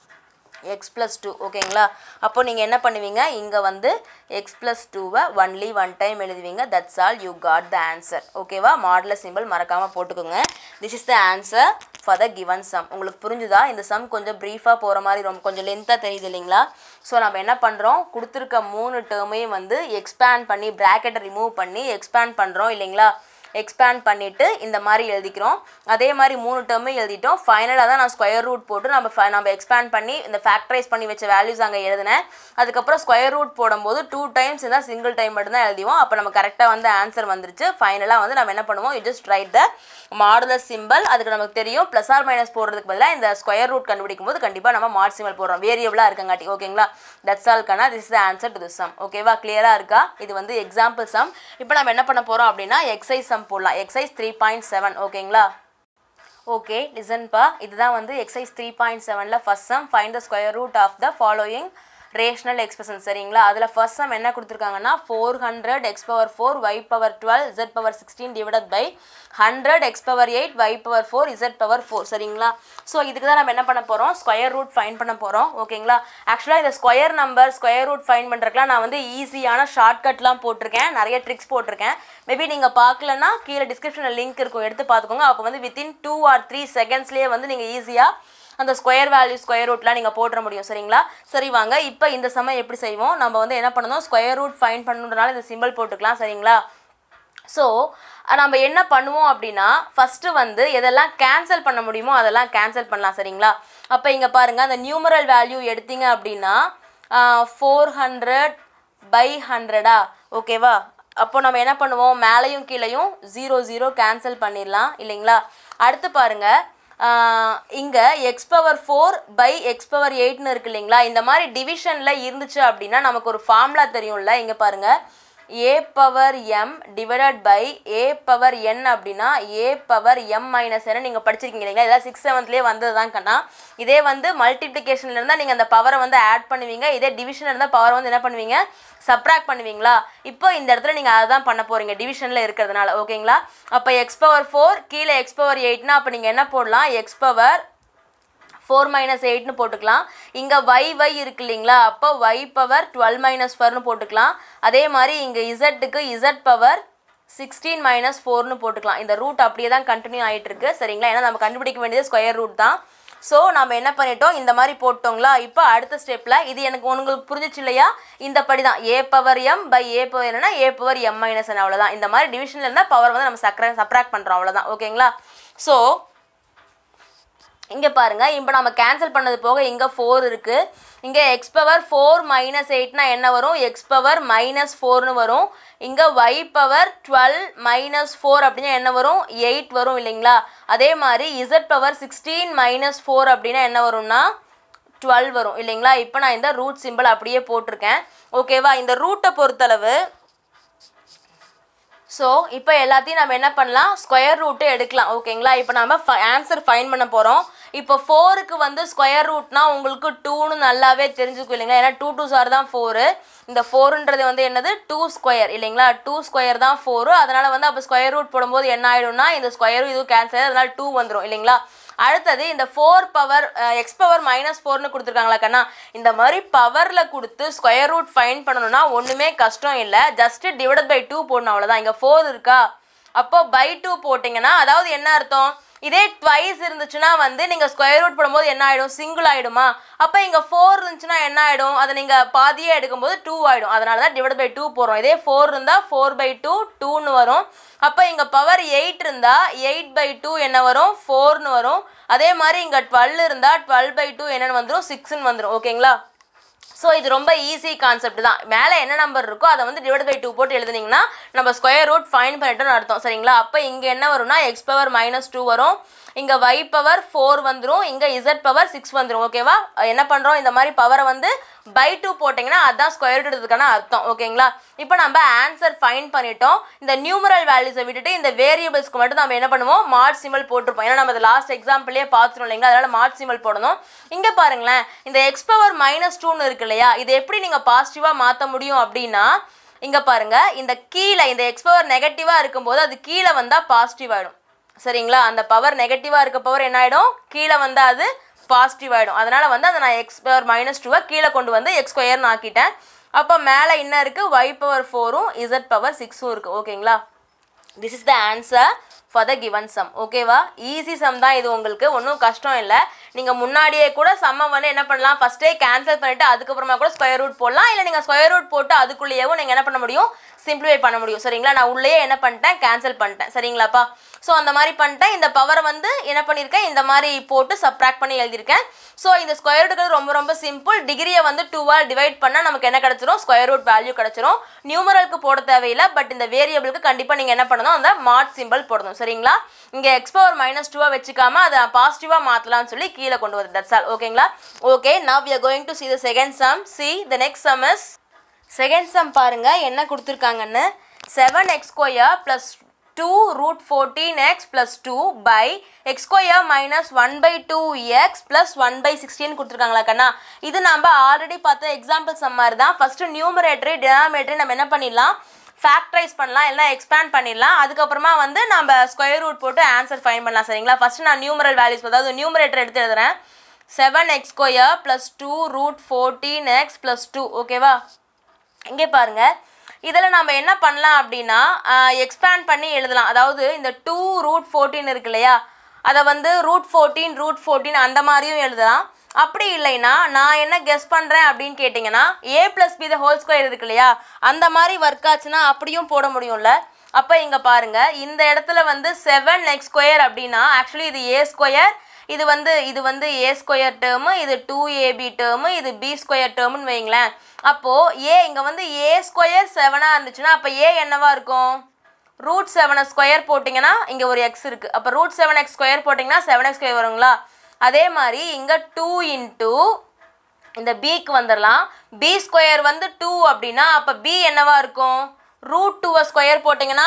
எக்ஸ் ப்ளஸ் டூ ஓகேங்களா அப்போ நீங்கள் என்ன பண்ணுவீங்க இங்கே வந்து எக்ஸ் ப்ளஸ் டூவை ஒன்லி ஒன் டைம் எழுதுவீங்க that's all you got the answer ஓகேவா மாடல சிம்பிள் மறக்காமல் போட்டுக்கோங்க this is the answer for the given sum உங்களுக்கு புரிஞ்சுதா இந்த சம் கொஞ்சம் ப்ரீஃபாக போகிற மாதிரி ரொம்ப கொஞ்சம் லென்த்தாக தெரியுது இல்லைங்களா ஸோ நம்ம என்ன பண்ணுறோம் கொடுத்துருக்க மூணு டேர்மையும் வந்து எக்ஸ்பேண்ட் பண்ணி ப்ராக்கெட்டை ரிமூவ் பண்ணி எக்ஸ்பேண்ட் பண்ணுறோம் இல்லைங்களா எக்ஸ்பேண்ட் பண்ணிவிட்டு இந்த மாதிரி எழுதிக்கிறோம் அதே மாதிரி மூணு டேர்மே எழுதிட்டோம் ஃபைனலாக தான் நான் ஸ்கொயர் ரூட் போட்டு நம்ம fi- நம்ம எக்ஸ்பேண்ட் பண்ணி இந்த ஃபேக்டரைஸ் பண்ணி வச்ச வேல்யூஸ் அங்கே எழுதினேன் அதுக்கப்புறம் ஸ்கொயர் ரூட் போடும்போது டூ டைம்ஸ் இருந்தால் சிங்கிள் டைம் மட்டும்தான் எழுதிவோம் அப்போ நம்ம கரெக்டாக வந்து ஆன்சர் வந்துருச்சு ஃபைனலாக வந்து நம்ம என்ன பண்ணுவோம் you just write the modular symbol அதுக்கு நமக்கு தெரியும் ப்ளஸ் ஆர் மைனஸ் போடுறதுக்கு பதிலாக இந்த ஸ்கொயர் ரூட் கண்டுபிடிக்கும் போது கண்டிப்பாக நம்ம மாட் சிம்பிள் போடுறோம் வேரியபிளாக இருக்கங்காட்டி ஓகேங்களா தட்ஸ் ஆல் கனா this is the answer to the sum ஓகேவா கிளியராக இருக்கா இது வந்து எக்ஸாம்பிள் சம் இப்போ நம்ம என்ன பண்ண போகிறோம் அப்படின்னா எக்ஸைஸ் சம் போடலாம் எக்ஸைஸ் த்ரீ பாயிண்ட் செவன் ஓகேங்களா ஓகே லிசன்பா இதுதான் வந்து எக்ஸைஸ் த்ரீ பாயிண்ட் செவனில் first sum find the square root of the following rational expression சரிங்களா அதில் ஃபர்ஸ்ட் சம் என்ன கொடுத்துருக்காங்கன்னா four hundred x power four y power twelve z power sixteen divided by hundred x power eight y power four z power four சரிங்களா so இதுக்கு தான் நம்ம என்ன பண்ண போகிறோம் ஸ்கொயர் ரூட் ஃபைன் பண்ண போகிறோம் ஓகேங்களா ஆக்சுவலாக இந்த square number square root find பண்ணுறதுக்குலாம் நான் வந்து ஈஸியான ஷார்ட்கட்லாம் போட்டிருக்கேன் நிறைய ட்ரிக்ஸ் போட்டிருக்கேன் மேபி நீங்கள் பார்க்கலன்னா கீழே டிஸ்கிரிப்ஷனில் லிங்க் இருக்கும் எடுத்து பார்த்துக்கோங்க அப்போ வந்து வித்தின் டூ ஆர் த்ரீ செகண்ட்ஸ்லேயே வந்து நீங்கள் ஈஸியாக அந்த ஸ்கொயர் வேல்யூ ஸ்கொயர் ரூட்லாம் நீங்கள் போட்டுற முடியும் சரிங்களா சரி வாங்க இப்போ இந்த சமயம் எப்படி செய்வோம் நம்ம வந்து என்ன பண்ணணும் ஸ்கொயர் ரூட் ஃபைன் பண்ணுறதுனால இந்த சிம்பிள் போட்டுக்கலாம் சரிங்களா ஸோ நம்ம என்ன பண்ணுவோம் அப்படின்னா ஃபஸ்ட்டு வந்து எதெல்லாம் கேன்சல் பண்ண முடியுமோ அதெல்லாம் கேன்சல் பண்ணலாம் சரிங்களா அப்போ இங்கே பாருங்கள் அந்த நியூமரல் வேல்யூ எடுத்தீங்க அப்படின்னா ஃபோர் ஹண்ட்ரட் பை ஹண்ட்ரடா ஓகேவா அப்போ நம்ம என்ன பண்ணுவோம் மேலேயும் கீழேயும் ஜீரோ ஜீரோ கேன்சல் பண்ணிடலாம் இல்லைங்களா அடுத்து பாருங்கள் இங்கே x power four by x power எயிட்னு இருக்கு இல்லைங்களா இந்த மாதிரி டிவிஷனில் இருந்துச்சு அப்படின்னா நமக்கு ஒரு ஃபார்முலா தெரியும்ல இங்கே பாருங்கள் A power M divided by A power என் அப்படின்னா ஏ பவர் எம் மைனஸ் என்ன நீங்கள் படிச்சிருக்கீங்க இல்லைங்களா இதெல்லாம் சிக்ஸ் செவன்த்லேயே வந்தது தான் கண்ணா இதே வந்து மல்டிப்ளிகேஷனில் இருந்தால் நீங்கள் அந்த பவரை வந்து ஆட் பண்ணுவீங்க இதே டிவிஷன் இருந்தால் பவரை வந்து என்ன பண்ணுவீங்க சப்ராக்ட் பண்ணுவீங்களா இப்போ இந்த இடத்துல நீங்கள் அதை தான் பண்ண போகிறீங்க டிவிஷனில் இருக்கிறதுனால ஓகேங்களா அப்போ எக்ஸ் பவர் ஃபோர் கீழே எக்ஸ் பவர் எயிட்னா அப்போ நீங்கள் என்ன போடலாம் எக்ஸ் பவர் ஃபோர் மைனஸ் எயிட்னு போட்டுக்கலாம் இங்கே y y இருக்கு இல்லைங்களா அப்போ y பவர் டுவெல் மைனஸ் ஃபோர்னு போட்டுக்கலாம் அதே மாதிரி இங்கே இசட்டுக்கு இசட் பவர் சிக்ஸ்டீன் மைனஸ் ஃபோர்னு போட்டுக்கலாம் இந்த ரூட் அப்படியே தான் கண்டினியூ ஆகிட்டு இருக்கு சரிங்களா ஏன்னா நம்ம கண்டுபிடிக்க வேண்டியது ஸ்கொயர் ரூட் தான் ஸோ நம்ம என்ன பண்ணிட்டோம் இந்த மாதிரி போட்டோங்களா இப்போ அடுத்த ஸ்டெப்பில் இது எனக்கு உங்களுக்கு புரிஞ்சிச்சு இல்லையா இந்த படி தான் a power m by A power என்னன்னா a power m minus n அவ்வளோதான் இந்த மாதிரி டிவிஷனில் இருந்தால் பவர் வந்து நம்ம சக்ர சப்ராக்ட் பண்ணுறோம் அவ்வளோதான் ஓகேங்களா ஸோ இங்கே பாருங்க இப்போ நம்ம கேன்சல் பண்ணது போக இங்கே ஃபோர் இருக்குது இங்கே எக்ஸ் பவர் ஃபோர் மைனஸ் எயிட்னா என்ன வரும் எக்ஸ் பவர் மைனஸ் ஃபோர்னு வரும் இங்கே y power twelve minus four அப்படின்னா என்ன வரும் எயிட் வரும் இல்லைங்களா அதே மாதிரி z power sixteen minus four அப்படின்னா என்ன வரும்னா டுவெல் வரும் இல்லைங்களா இப்போ நான் இந்த ரூட் சிம்பிள் அப்படியே போட்டிருக்கேன் ஓகேவா இந்த ரூட்டை பொறுத்தளவு ஸோ இப்போ எல்லாத்தையும் நம்ம என்ன பண்ணலாம் ஸ்கொயர் ரூட்டு எடுக்கலாம் ஓகேங்களா இப்போ நம்ம ஆன்சர் ஃபைன் பண்ண போகிறோம் இப்போ ஃபோருக்கு வந்து ஸ்கொயர் ரூட்னா உங்களுக்கு டூன்னு நல்லாவே தெரிஞ்சுக்கும் இல்லைங்களா ஏன்னா டூ டூ சார் தான் ஃபோரு இந்த ஃபோருன்றது வந்து என்னது டூ ஸ்கொயர் இல்லைங்களா டூ ஸ்கொயர் தான் ஃபோரு அதனால் வந்து அப்போ ஸ்கொயர் ரூட் போடும்போது என்ன ஆகிடும்னா இந்த ஸ்கொயரும் இதுவும் கேன்சல் ஆகிடும் அதனால் டூ வந்துடும் இல்லைங்களா அடுத்தது இந்த four power x power minus ஃபோர்னு கொடுத்துருக்காங்களா கண்ணா இந்த மாதிரி பவரில் கொடுத்து ஸ்கொயர் ரூட் ஃபைன் பண்ணணும்னா ஒன்றுமே கஷ்டம் இல்லை ஜஸ்ட்டு டிவைடட் பை டூ போடணும் அவ்வளோதான் இங்கே ஃபோர் இருக்கா அப்போ பை டூ போட்டிங்கன்னா அதாவது என்ன அர்த்தம் இதே ட்வைஸ் இருந்துச்சுன்னா வந்து நீங்கள் ஸ்கொயர் ரூட் போடும்போது என்ன ஆகிடும் சிங்கிள் ஆகிடுமா அப்போ இங்கே ஃபோர் இருந்துச்சுன்னா என்ன ஆகிடும் அதை நீங்கள் பாதியே எடுக்கும்போது டூ ஆகிடும் அதனால தான் டிவைட் பை டூ போடுறோம் இதே ஃபோர் இருந்தால் ஃபோர் பை டூ டூன்னு வரும் அப்போ இங்கே பவர் எயிட் இருந்தால் எயிட் பை டூ என்ன வரும் ஃபோர்னு வரும் அதே மாதிரி இங்கே டுவெல் இருந்தால் டுவெல் பை டூ என்னென்னு வந்துடும் சிக்ஸ்ன்னு வந்துடும் ஓகேங்களா ஸோ இது ரொம்ப ஈஸி கான்செப்ட் தான் மேலே என்ன நம்பர் இருக்கோ அதை வந்து டிவைட் பை டூ போட்டு எழுதுனீங்கன்னா நம்ம ஸ்கொயர் ரூட் ஃபைன் பண்ணிட்டோம்னு அர்த்தம் சரிங்களா அப்போ இங்கே என்ன வரும்னா எக்ஸ் பவர் மைனஸ் டூ வரும் இங்கே y பவர் ஃபோர் வந்துடும் இங்கே இசட் பவர் சிக்ஸ் வந்துடும் ஓகேவா என்ன பண்ணுறோம் இந்த மாதிரி பவரை வந்து பை டூ போட்டிங்கன்னா அதான் ஸ்கொயர் ரூட்டுக்கான அர்த்தம் ஓகேங்களா இப்போ நம்ம ஆன்சர் ஃபைன் பண்ணிட்டோம் இந்த நியூமரல் வேல்யூஸை விட்டுட்டு இந்த வேரியபிள்ஸ்க்கு மட்டும் நம்ம என்ன பண்ணுவோம் மாட் சிம்பிள் போட்டிருப்போம் ஏன்னா நம்ம லாஸ்ட் எக்ஸாம்பிளே பார்த்துருவோம் இல்லைங்களா அதனால மாட் சிம்பிள் போடணும் இங்கே பாருங்களேன் இந்த எக்ஸ் பவர் மைனஸ் டூன்னு இருக்கு இல்லையா இது எப்படி நீங்கள் பாசிட்டிவாக மாற்ற முடியும் அப்படின்னா இங்கே பாருங்க இந்த கீழே இந்த எக்ஸ் பவர் நெகட்டிவாக இருக்கும்போது அது கீழே வந்தால் பாசிட்டிவ் ஆகிடும் சரிங்களா அந்த பவர் நெகட்டிவாக இருக்க பவர் என்ன ஆகிடும் கீழே வந்தால் அது பாசிட்டிவ் ஆகிடும் அதனால் வந்து அதை நான் எக்ஸ் பவர் மைனஸ் டூவை கீழே கொண்டு வந்து எக்ஸ் ஸ்கொயர்னு ஆக்கிட்டேன் அப்போ மேலே என்ன இருக்குது ஒய் பவர் ஃபோரும் இசட் பவர் சிக்ஸும் இருக்குது ஓகேங்களா this is the answer for the given sum ஓகேவா ஈஸி சம் தான் இது உங்களுக்கு ஒன்றும் கஷ்டம் இல்லை நீங்கள் முன்னாடியே கூட சம்மை வந்து என்ன பண்ணலாம் ஃபஸ்ட்டே கேன்சல் பண்ணிவிட்டு அதுக்கப்புறமா கூட ஸ்கொயர் ரூட் போடலாம் இல்லை நீங்கள் ஸ்கொயர் ரூட் போட்டு அதுக்குள்ளேயேவும் நீங்கள் என்ன பண்ண முடியும் சிம்பிளிஃபை பண்ண முடியும் சரிங்களா நான் உள்ளேயே என்ன பண்ணிட்டேன் கேன்சல் பண்ணிட்டேன் சரிங்களாப்பா ஸோ அந்த மாதிரி பண்ணிட்டேன் இந்த பவரை வந்து என்ன பண்ணியிருக்கேன் இந்த மாதிரி போட்டு சப்ராக்ட் பண்ணி எழுதியிருக்கேன் ஸோ இந்த ஸ்கொயர் ரூட்டுக்கு ரொம்ப ரொம்ப சிம்பிள் டிகிரியை வந்து டூவால் டிவைட் பண்ணால் நமக்கு என்ன கிடச்சிரும் ஸ்கொயர் ரூட் வேல்யூ கிடச்சிரும் நியூமரலுக்கு போட தேவையில்லை பட் இந்த வேரியபிளுக்கு கண்டிப்பாக நீங்கள் என்ன பண்ணணும் அந்த மாட் சிம்பிள் போடணும் சரிங்களா இங்கே எக்ஸ் பவர் மைனஸ் டூவாக வச்சுக்காம அதை பாசிட்டிவாக மாற்றலாம்னு சொல்லி கீழே கொண்டு வருது தட்ஸ் ஆல் ஓகேங்களா okay now we are going to see the second sum see the next sum is second sum பாருங்க என்ன கொடுத்துருக்காங்கன்னு seven x square plus two root fourteen x plus two by x square minus one by two x plus one by sixteen கொடுத்துருக்காங்களா கண்ணா இது நம்ம already பார்த்த example some மாதிரி தான் ஃபஸ்ட்டு நியூமரேட்டரி டினாமினேட்டரி நம்ம என்ன பண்ணிடலாம் ஃபேக்டரைஸ் பண்ணலாம் இல்லை எக்ஸ்பேண்ட் பண்ணிடலாம் அதுக்கப்புறமா வந்து நம்ம ஸ்கொயர் ரூட் போட்டு ஆன்சர் ஃபைன் பண்ணலாம் சரிங்களா ஃபஸ்ட்டு நான் நியூமரல் வேல்யூஸ் அதாவது நியூமரேட்டர் எடுத்து எழுதுறேன் seven x square plus two root fourteen x plus two ஓகேவா இங்கே பாருங்க இதில் நம்ம என்ன பண்ணலாம் அப்படின்னா எக்ஸ்பேண்ட் பண்ணி எழுதலாம் அதாவது இந்த டூ ரூட் ஃபோர்டீன் இருக்கு இல்லையா அதை வந்து ரூட் ஃபோர்டீன் ரூட் ஃபோர்டீன் அந்த மாதிரியும் எழுதலாம் அப்படி இல்லைன்னா நான் என்ன கெஸ் பண்ணுறேன் அப்படின்னு கேட்டிங்கன்னா a plus b the whole square இருக்கு இல்லையா அந்த மாதிரி ஒர்க் ஆச்சுன்னா அப்படியும் போட முடியும்ல அப்போ இங்கே பாருங்கள் இந்த இடத்துல வந்து செவன் எக்ஸ் ஸ்கொயர் அப்படின்னா ஆக்சுவலி இது ஏ ஸ்கொயர் இது வந்து இது வந்து ஏ ஸ்கொயர் டேர்மு இது டூ ஏபி டேர்மு இது பி ஸ்கொயர் டேர்முன்னு வைங்களேன் அப்போது ஏ இங்கே வந்து ஏ ஸ்கொயர் செவனாக இருந்துச்சுன்னா அப்போ ஏ என்னவா இருக்கும் ரூட் செவனை ஸ்கொயர் போட்டிங்கன்னா இங்கே ஒரு எக்ஸ் இருக்குது அப்போ ரூட் செவன் எக்ஸ் ஸ்கொயர் போட்டிங்கன்னா செவன் எக்ஸ் ஸ்கொயர் வருங்களா அதே மாதிரி இங்கே டூ இன்ட்டு இந்த பிக்கு வந்துடலாம் பி ஸ்கொயர் வந்து டூ அப்படின்னா அப்போ பி என்னவா இருக்கும் ரூட் டூவை ஸ்கொயர் போட்டிங்கன்னா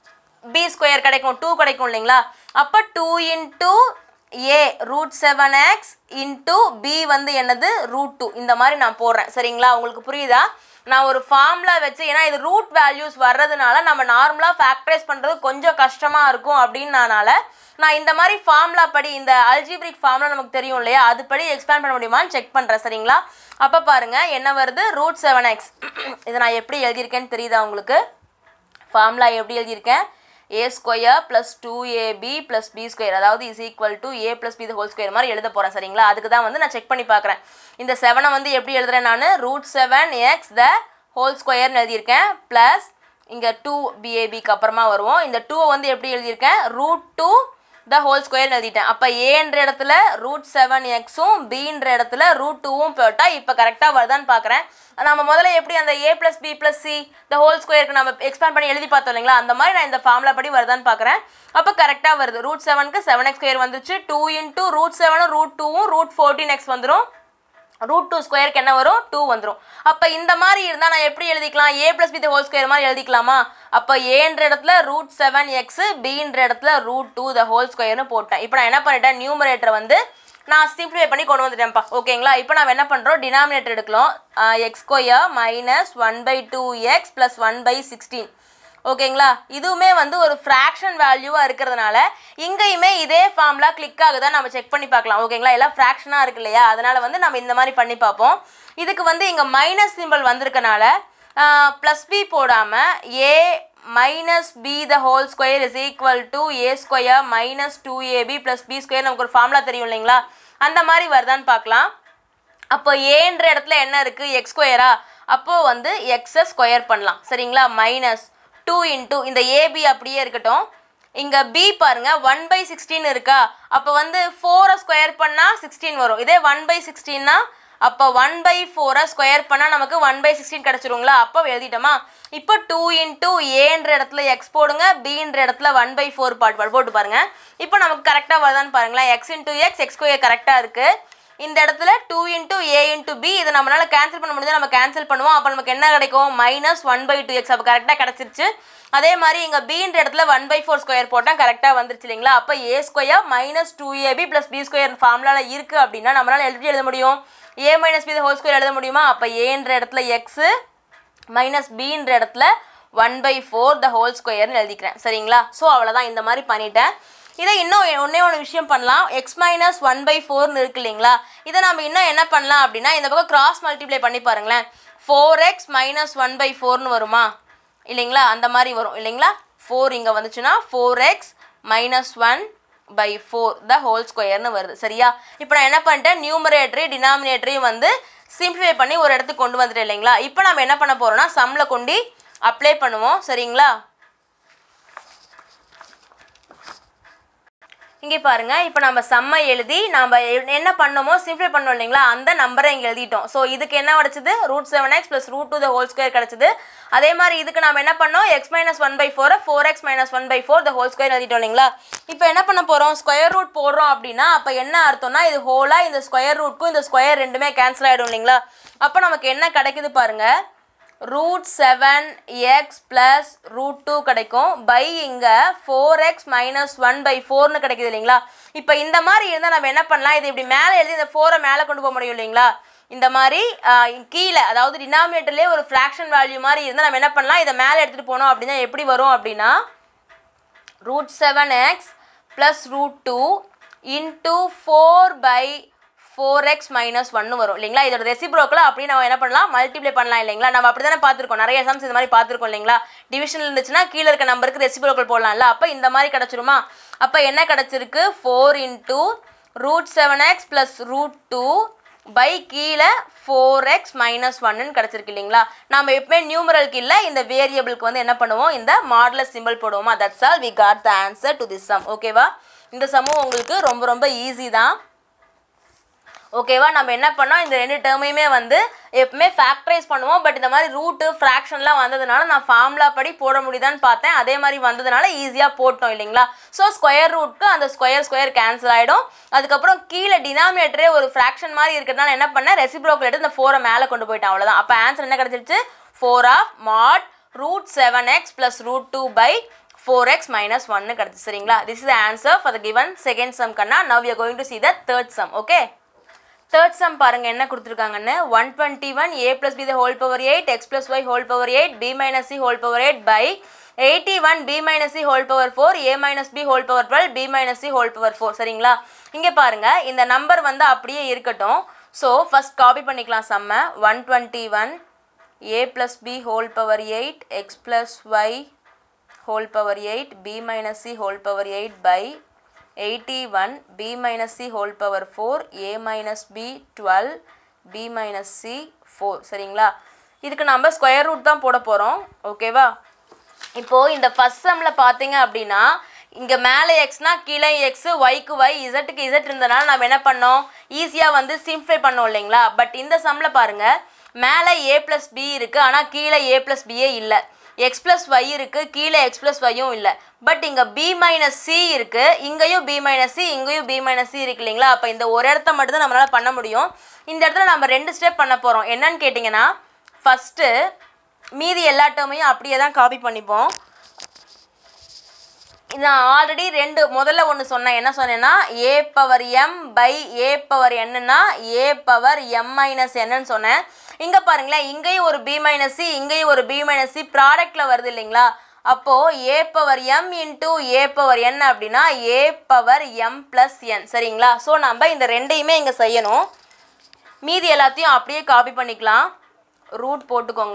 பி ஸ்கொயர் கிடைக்கும் டூ கிடைக்கும் இல்லைங்களா அப்போ two into a root seven x into b வந்து என்னது ரூட் டூ இந்த மாதிரி நான் போடுறேன் சரிங்களா உங்களுக்கு புரியுதா நான் ஒரு ஃபார்முலா வச்சு ஏன்னா இது ரூட் வேல்யூஸ் வர்றதுனால நம்ம நார்மலாக ஃபேக்டரைஸ் பண்ணுறது கொஞ்சம் கஷ்டமாக இருக்கும் அப்படின்னால நான் இந்த மாதிரி ஃபார்முலா படி இந்த அல்ஜிப்ரிக் ஃபார்முலா நமக்கு தெரியும் இல்லையா அது படி எக்ஸ்பேண்ட் பண்ண முடியுமான்னு செக் பண்ணுறேன் சரிங்களா அப்போ பாருங்கள் என்ன வருது ரூட் செவன் எக்ஸ் இதை நான் எப்படி எழுதியிருக்கேன்னு தெரியுதா உங்களுக்கு ஃபார்முலா எப்படி எழுதியிருக்கேன் a square plus two a b plus b square அதாவது is equal to a plus b whole square மாதிரி எழுத போகிறேன் சரிங்களா அதுக்கு தான் வந்து நான் செக் பண்ணி பார்க்குறேன் இந்த செவனை வந்து எப்படி எழுதுறேன் நான் root seven x the whole ஸ்கொயர்னு எழுதியிருக்கேன் ப்ளஸ் இங்கே டூ பிஏபிக்கு அப்புறமா வருவோம் இந்த டூவை வந்து எப்படி எழுதியிருக்கேன் root two the whole square எழுதிட்டேன் அப்போ ஏன்ற இடத்துல ரூட் செவன் எக்ஸும் பின்ற இடத்துல ரூட் டூவும் போட்டால் இப்போ கரெக்டாக வருதான்னு பார்க்குறேன் நம்ம முதல்ல எப்படி அந்த a plus b plus c the whole ஸ்கொயருக்கு நம்ம எக்ஸ்பேண்ட் பண்ணி எழுதி பார்த்தோம் இல்லைங்களா அந்த மாதிரி நான் இந்த ஃபார்முலா படி வருதான்னு பார்க்குறேன் அப்போ கரெக்டாக வருது ரூட் செவனுக்கு செவன் எக்ஸ் ஸ்கொயர் வந்துச்சு டூ இன்ட்டு ரூட் செவனும் ரூட் டூவும் ரூட் ஃபோர்டீன் எக்ஸ் வந்துடும் ரூட் டூ ஸ்கொயருக்கு என்ன வரும் டூ வந்துடும் அப்போ இந்த மாதிரி இருந்தால் நான் எப்படி எழுதிக்கலாம் a plus b the whole square மாதிரி எழுதிக்கலாமா அப்போ ஏன்ற இடத்துல ரூட் செவன் எக்ஸு பின்ற இடத்துல ரூட் டூ த ஹோல் ஸ்கொயர்னு போட்டேன் இப்போ நான் என்ன பண்ணிட்டேன் நியூமரேட்டரை வந்து நான் சிம்பிளிஃபை பண்ணி கொண்டு வந்துட்டேன்ப்பா ஓகேங்களா இப்போ நான் என்ன பண்ணுறோம் டினாமினேட்டர் எடுக்கலாம் x square minus one by two x plus one by sixteen ஓகேங்களா இதுவுமே வந்து ஒரு ஃப்ராக்ஷன் வேல்யூவாக இருக்கிறதுனால இங்கேயுமே இதே ஃபார்முலா கிளிக் ஆகுதா நம்ம செக் பண்ணி பார்க்கலாம் ஓகேங்களா எல்லாம் ஃப்ராக்ஷனாக இருக்கு இல்லையா அதனால் வந்து நம்ம இந்த மாதிரி பண்ணி பார்ப்போம் இதுக்கு வந்து இங்கே மைனஸ் சிம்பிள் வந்திருக்கனால ப்ளஸ் பி போடாமல் a minus b the whole square is equal to a square minus two a b plus b square நமக்கு ஒரு ஃபார்முலா தெரியும் இல்லைங்களா அந்த மாதிரி வருதான்னு பார்க்கலாம் அப்போ ஏன்ற இடத்துல என்ன இருக்குது எக்ஸ் ஸ்கொயரா அப்போது வந்து எக்ஸை ஸ்கொயர் பண்ணலாம் சரிங்களா மைனஸ் டூ இன்ட்டு இந்த ஏபி அப்படியே இருக்கட்டும் இங்கே பி பாருங்க ஒன் பை சிக்ஸ்டீன் இருக்கா அப்போ வந்து ஃபோரை ஸ்கொயர் பண்ணால் சிக்ஸ்டீன் வரும் இதே ஒன் பை சிக்ஸ்டீன்னா அப்போ ஒன் பை ஃபோரை ஸ்கொயர் பண்ணால் நமக்கு ஒன் பை சிக்ஸ்டீன் கிடச்சிருங்களா அப்போ எழுதிட்டோமா இப்போ டூ இன்டூ ஏன்ற இடத்துல எக்ஸ் போடுங்க பின்ற இடத்துல ஒன் பை ஃபோர் பாட் போட்டு பாருங்க இப்போ நமக்கு கரெக்டாக வருதான்னு பாருங்களேன் x into x x square கரெக்டாக இருக்குது இந்த இடத்துல two into a into b இதை நம்மளால கேன்சல் பண்ண முடிஞ்சா நம்ம கேன்சல் பண்ணுவோம் அப்போ நமக்கு என்ன கிடைக்கும் minus one by two x அப்போ கரெக்டாக கிடச்சிருச்சு அதே மாதிரி இங்கே பின்ற இடத்துல ஒன் பை ஃபோர் ஸ்கொயர் போட்டால் கரெக்டாக வந்துருச்சு இல்லைங்களா அப்போ a square minus two a b plus b square ஃபார்முலாவில் இருக்குது அப்படின்னா நம்மளால எழுதி எழுத முடியும் a minus b whole square எழுத முடியுமா அப்போ ஏன்ற இடத்துல எக்ஸு மைனஸ் பின்ற இடத்துல one by four the whole ஸ்கொயர்னு எழுதிக்கிறேன் சரிங்களா ஸோ அவ்வளோதான் இந்த மாதிரி பண்ணிட்டேன் இதை இன்னும் ஒன்றே ஒன்று விஷயம் பண்ணலாம் எக்ஸ் மைனஸ் ஒன் பை ஃபோர்னு இருக்கு இல்லைங்களா இதை நம்ம இன்னும் என்ன பண்ணலாம் அப்படின்னா இந்த பக்கம் கிராஸ் மல்டிப்ளை பண்ணி பாருங்களேன் four x minus one by ஃபோர்னு வருமா இல்லைங்களா அந்த மாதிரி வரும் இல்லைங்களா ஃபோர் இங்கே வந்துச்சுன்னா four x minus one by four the whole ஸ்கொயர்னு வருது சரியா இப்போ நான் என்ன பண்ணிட்டேன் நியூமரேட்டரி டினாமினேட்டரையும் வந்து சிம்பிளிஃபை பண்ணி ஒரு இடத்துக்கு கொண்டு வந்துட்டேன் இல்லைங்களா இப்போ நம்ம என்ன பண்ண போகிறோம்னா சம்மில் கொண்டு அப்ளை பண்ணுவோம் சரிங்களா இங்கே பாருங்க இப்போ நம்ம செம்ம எழுதி நம்ம எ- என்ன பண்ணோமோ சிம்பிளை பண்ணோம் இல்லைங்களா அந்த நம்பரை இங்கே எழுதிட்டோம் ஸோ இதுக்கு என்ன கிடச்சிது root seven x plus root two the whole square கிடச்சிது அதே மாதிரி இதுக்கு நம்ம என்ன பண்ணோம் எக்ஸ் மைனஸ் ஒன் பை ஃபோரை four x minus one by four the whole square எழுதிட்டோம் இல்லைங்களா இப்போ என்ன பண்ண போகிறோம் ஸ்கொயர் ரூட் போடுறோம் அப்படின்னா அப்போ என்ன அர்த்தம்னா இது ஹோலாக இந்த ஸ்கொயர் ரூட்க்கும் இந்த ஸ்கொயர் ரெண்டுமே கேன்சல் ஆகிடும் இல்லைங்களா அப்போ நமக்கு என்ன கிடைக்குது பாருங்க root seven x plus root two கிடைக்கும் பை இங்கே four x minus one by ஃபோர்னு கிடைக்குது இல்லைங்களா இப்போ இந்த மாதிரி இருந்தால் நம்ம என்ன பண்ணலாம் இது இப்படி மேலே எழுதி இந்த ஃபோரை மேலே கொண்டு போக முடியும் இல்லைங்களா இந்த மாதிரி ஆஹ், கீழே அதாவது டினாமினேட்டர்லேயே ஒரு ஃப்ராக்ஷன் வேல்யூ மாதிரி இருந்தால் நம்ம என்ன பண்ணலாம் இதை மேலே எடுத்துகிட்டு போனோம் அப்படின்னா எப்படி வரும் அப்படின்னா root seven x plus root two into four by four x minus ஒன்று வரும் இல்லைங்களா இதோட ரெசிப்ரோக்கில் அப்படியே நம்ம என்ன பண்ணலாம் மல்டிப்ளை பண்ணலாம் இல்லைங்களா நம்ம அப்படி தானே பார்த்துருக்கோம் நிறைய சம்ஸ் இந்த மாதிரி பார்த்துருக்கோம் இல்லைங்களா டிவிஷன் இருந்துச்சுன்னா கீழே இருக்க நம்பருக்கு ரெசிப்ரோக்கல் போடலாம்ல அப்போ இந்த மாதிரி கிடச்சிருமா அப்போ என்ன கிடச்சிருக்கு four into root seven x plus root two by கீழே ஃபோர் எக்ஸ் மைனஸ் ஒன்னு கிடச்சிருக்கு இல்லைங்களா நம்ம எப்பவுமே நியூமரலுக்கு இல்லை இந்த வேரியபிளுக்கு வந்து என்ன பண்ணுவோம் இந்த மாடலர் சிம்பிள் போடுவோமா that's all we got the answer to this sum ஓகேவா இந்த சம்மும் உங்களுக்கு ரொம்ப ரொம்ப ஈஸி தான் ஓகேவா நம்ம என்ன பண்ணோம் இந்த ரெண்டு டேர்மையுமே வந்து எப்பவுமே ஃபேக்டரைஸ் பண்ணுவோம் பட் இந்த மாதிரி ரூட்டு ஃப்ராக்ஷன்லாம் வந்ததுனால நான் ஃபார்முலா படி போட முடியுதான்னு பார்த்தேன் அதே மாதிரி வந்ததுனால ஈஸியாக போட்டோம் இல்லைங்களா ஸோ ஸ்கொயர் ரூட்க்கு அந்த ஸ்கொயர் ஸ்கொயர் கேன்சல் ஆகிடும் அதுக்கப்புறம் கீழே டினாமினேட்டரே ஒரு ஃப்ராக்ஷன் மாதிரி இருக்கிறதுனால என்ன பண்ணேன் ரெசிப்ரோக்கல் எடுத்து இந்த ஃபோரை மேலே கொண்டு போயிட்டேன் அவ்வளோதான் அப்போ ஆன்சர் என்ன கிடச்சிருச்சு four of mod root seven x plus root two by four x minus ஒன்னு கிடச்சி சரிங்களா this is answer for the given second sum கண்ணா now you going to see the third sum okay third sum பாருங்க என்ன கொடுத்துருக்காங்கன்னு one twenty one a plus b the whole power eight x plus y whole power eight b minus c whole power eight by eighty one b minus c whole power four a minus b whole power twelve b minus c whole power four சரிங்களா இங்கே பாருங்க இந்த number வந்து அப்படியே இருக்கட்டும் so first copy பண்ணிக்கலாம் செம்ம one twenty one a plus b whole power eight x plus y whole power 8 b minus c whole power 8 by 81 b minus c whole power 4 a minus b 12 b minus c 4 சரிங்களா இதுக்கு நம்ம square root தான் போட போகிறோம் ஓகேவா இப்போது இந்த first சம்மில் பார்த்தீங்க அப்படின்னா இங்கே மேலே எக்ஸ்னா கீழே எக்ஸ் ஒய்க்கு ஒய் இசட்டுக்கு இசட் இருந்தனால நம்ம என்ன பண்ணோம் ஈஸியாக வந்து சிம்ப்ளை பண்ணோம் இல்லைங்களா பட் இந்த சம்மில் பாருங்கள் மேலே ஏ ப்ளஸ் பி இருக்குது ஆனால் கீழே ஏ ப்ளஸ் பியே இல்லை எக்ஸ் ப்ளஸ் ஒய் இருக்குது கீழே எக்ஸ் ப்ளஸ் ஒய்யும் இல்லை பட் இங்கே பி மைனஸ் சி இருக்குது இங்கேயும் பி மைனஸ் சி இங்கேயும் பி மைனஸ் சி இருக்கு இல்லைங்களா அப்போ இந்த ஒரு இடத்த மட்டும் தான் நம்மளால் பண்ண முடியும் இந்த இடத்துல நம்ம ரெண்டு ஸ்டெப் பண்ண போகிறோம் என்னன்னு கேட்டிங்கன்னா ஃபஸ்ட்டு மீதி எல்லா டேர்மையும் அப்படியே தான் காப்பி பண்ணிப்போம் நான் ஆல்ரெடி ரெண்டு முதல்ல ஒன்று சொன்னேன் என்ன சொன்னேன்னா a power m by A power என்னன்னா ஏ பவர் எம் மைனஸ் என்னன்னு சொன்னேன் இங்கே பாருங்களேன் இங்கேயும் ஒரு பி மைனஸ் சி இங்கேயும் ஒரு பி மைனஸ் சி ப்ராடக்டில் வருது இல்லைங்களா அப்போது a power m into a power என் அப்படின்னா ஏ பவர் எம் ப்ளஸ் என் சரிங்களா ஸோ நம்ம இந்த ரெண்டையுமே இங்கே செய்யணும் மீதி எல்லாத்தையும் அப்படியே காப்பி பண்ணிக்கலாம் ரூட் போட்டுக்கோங்க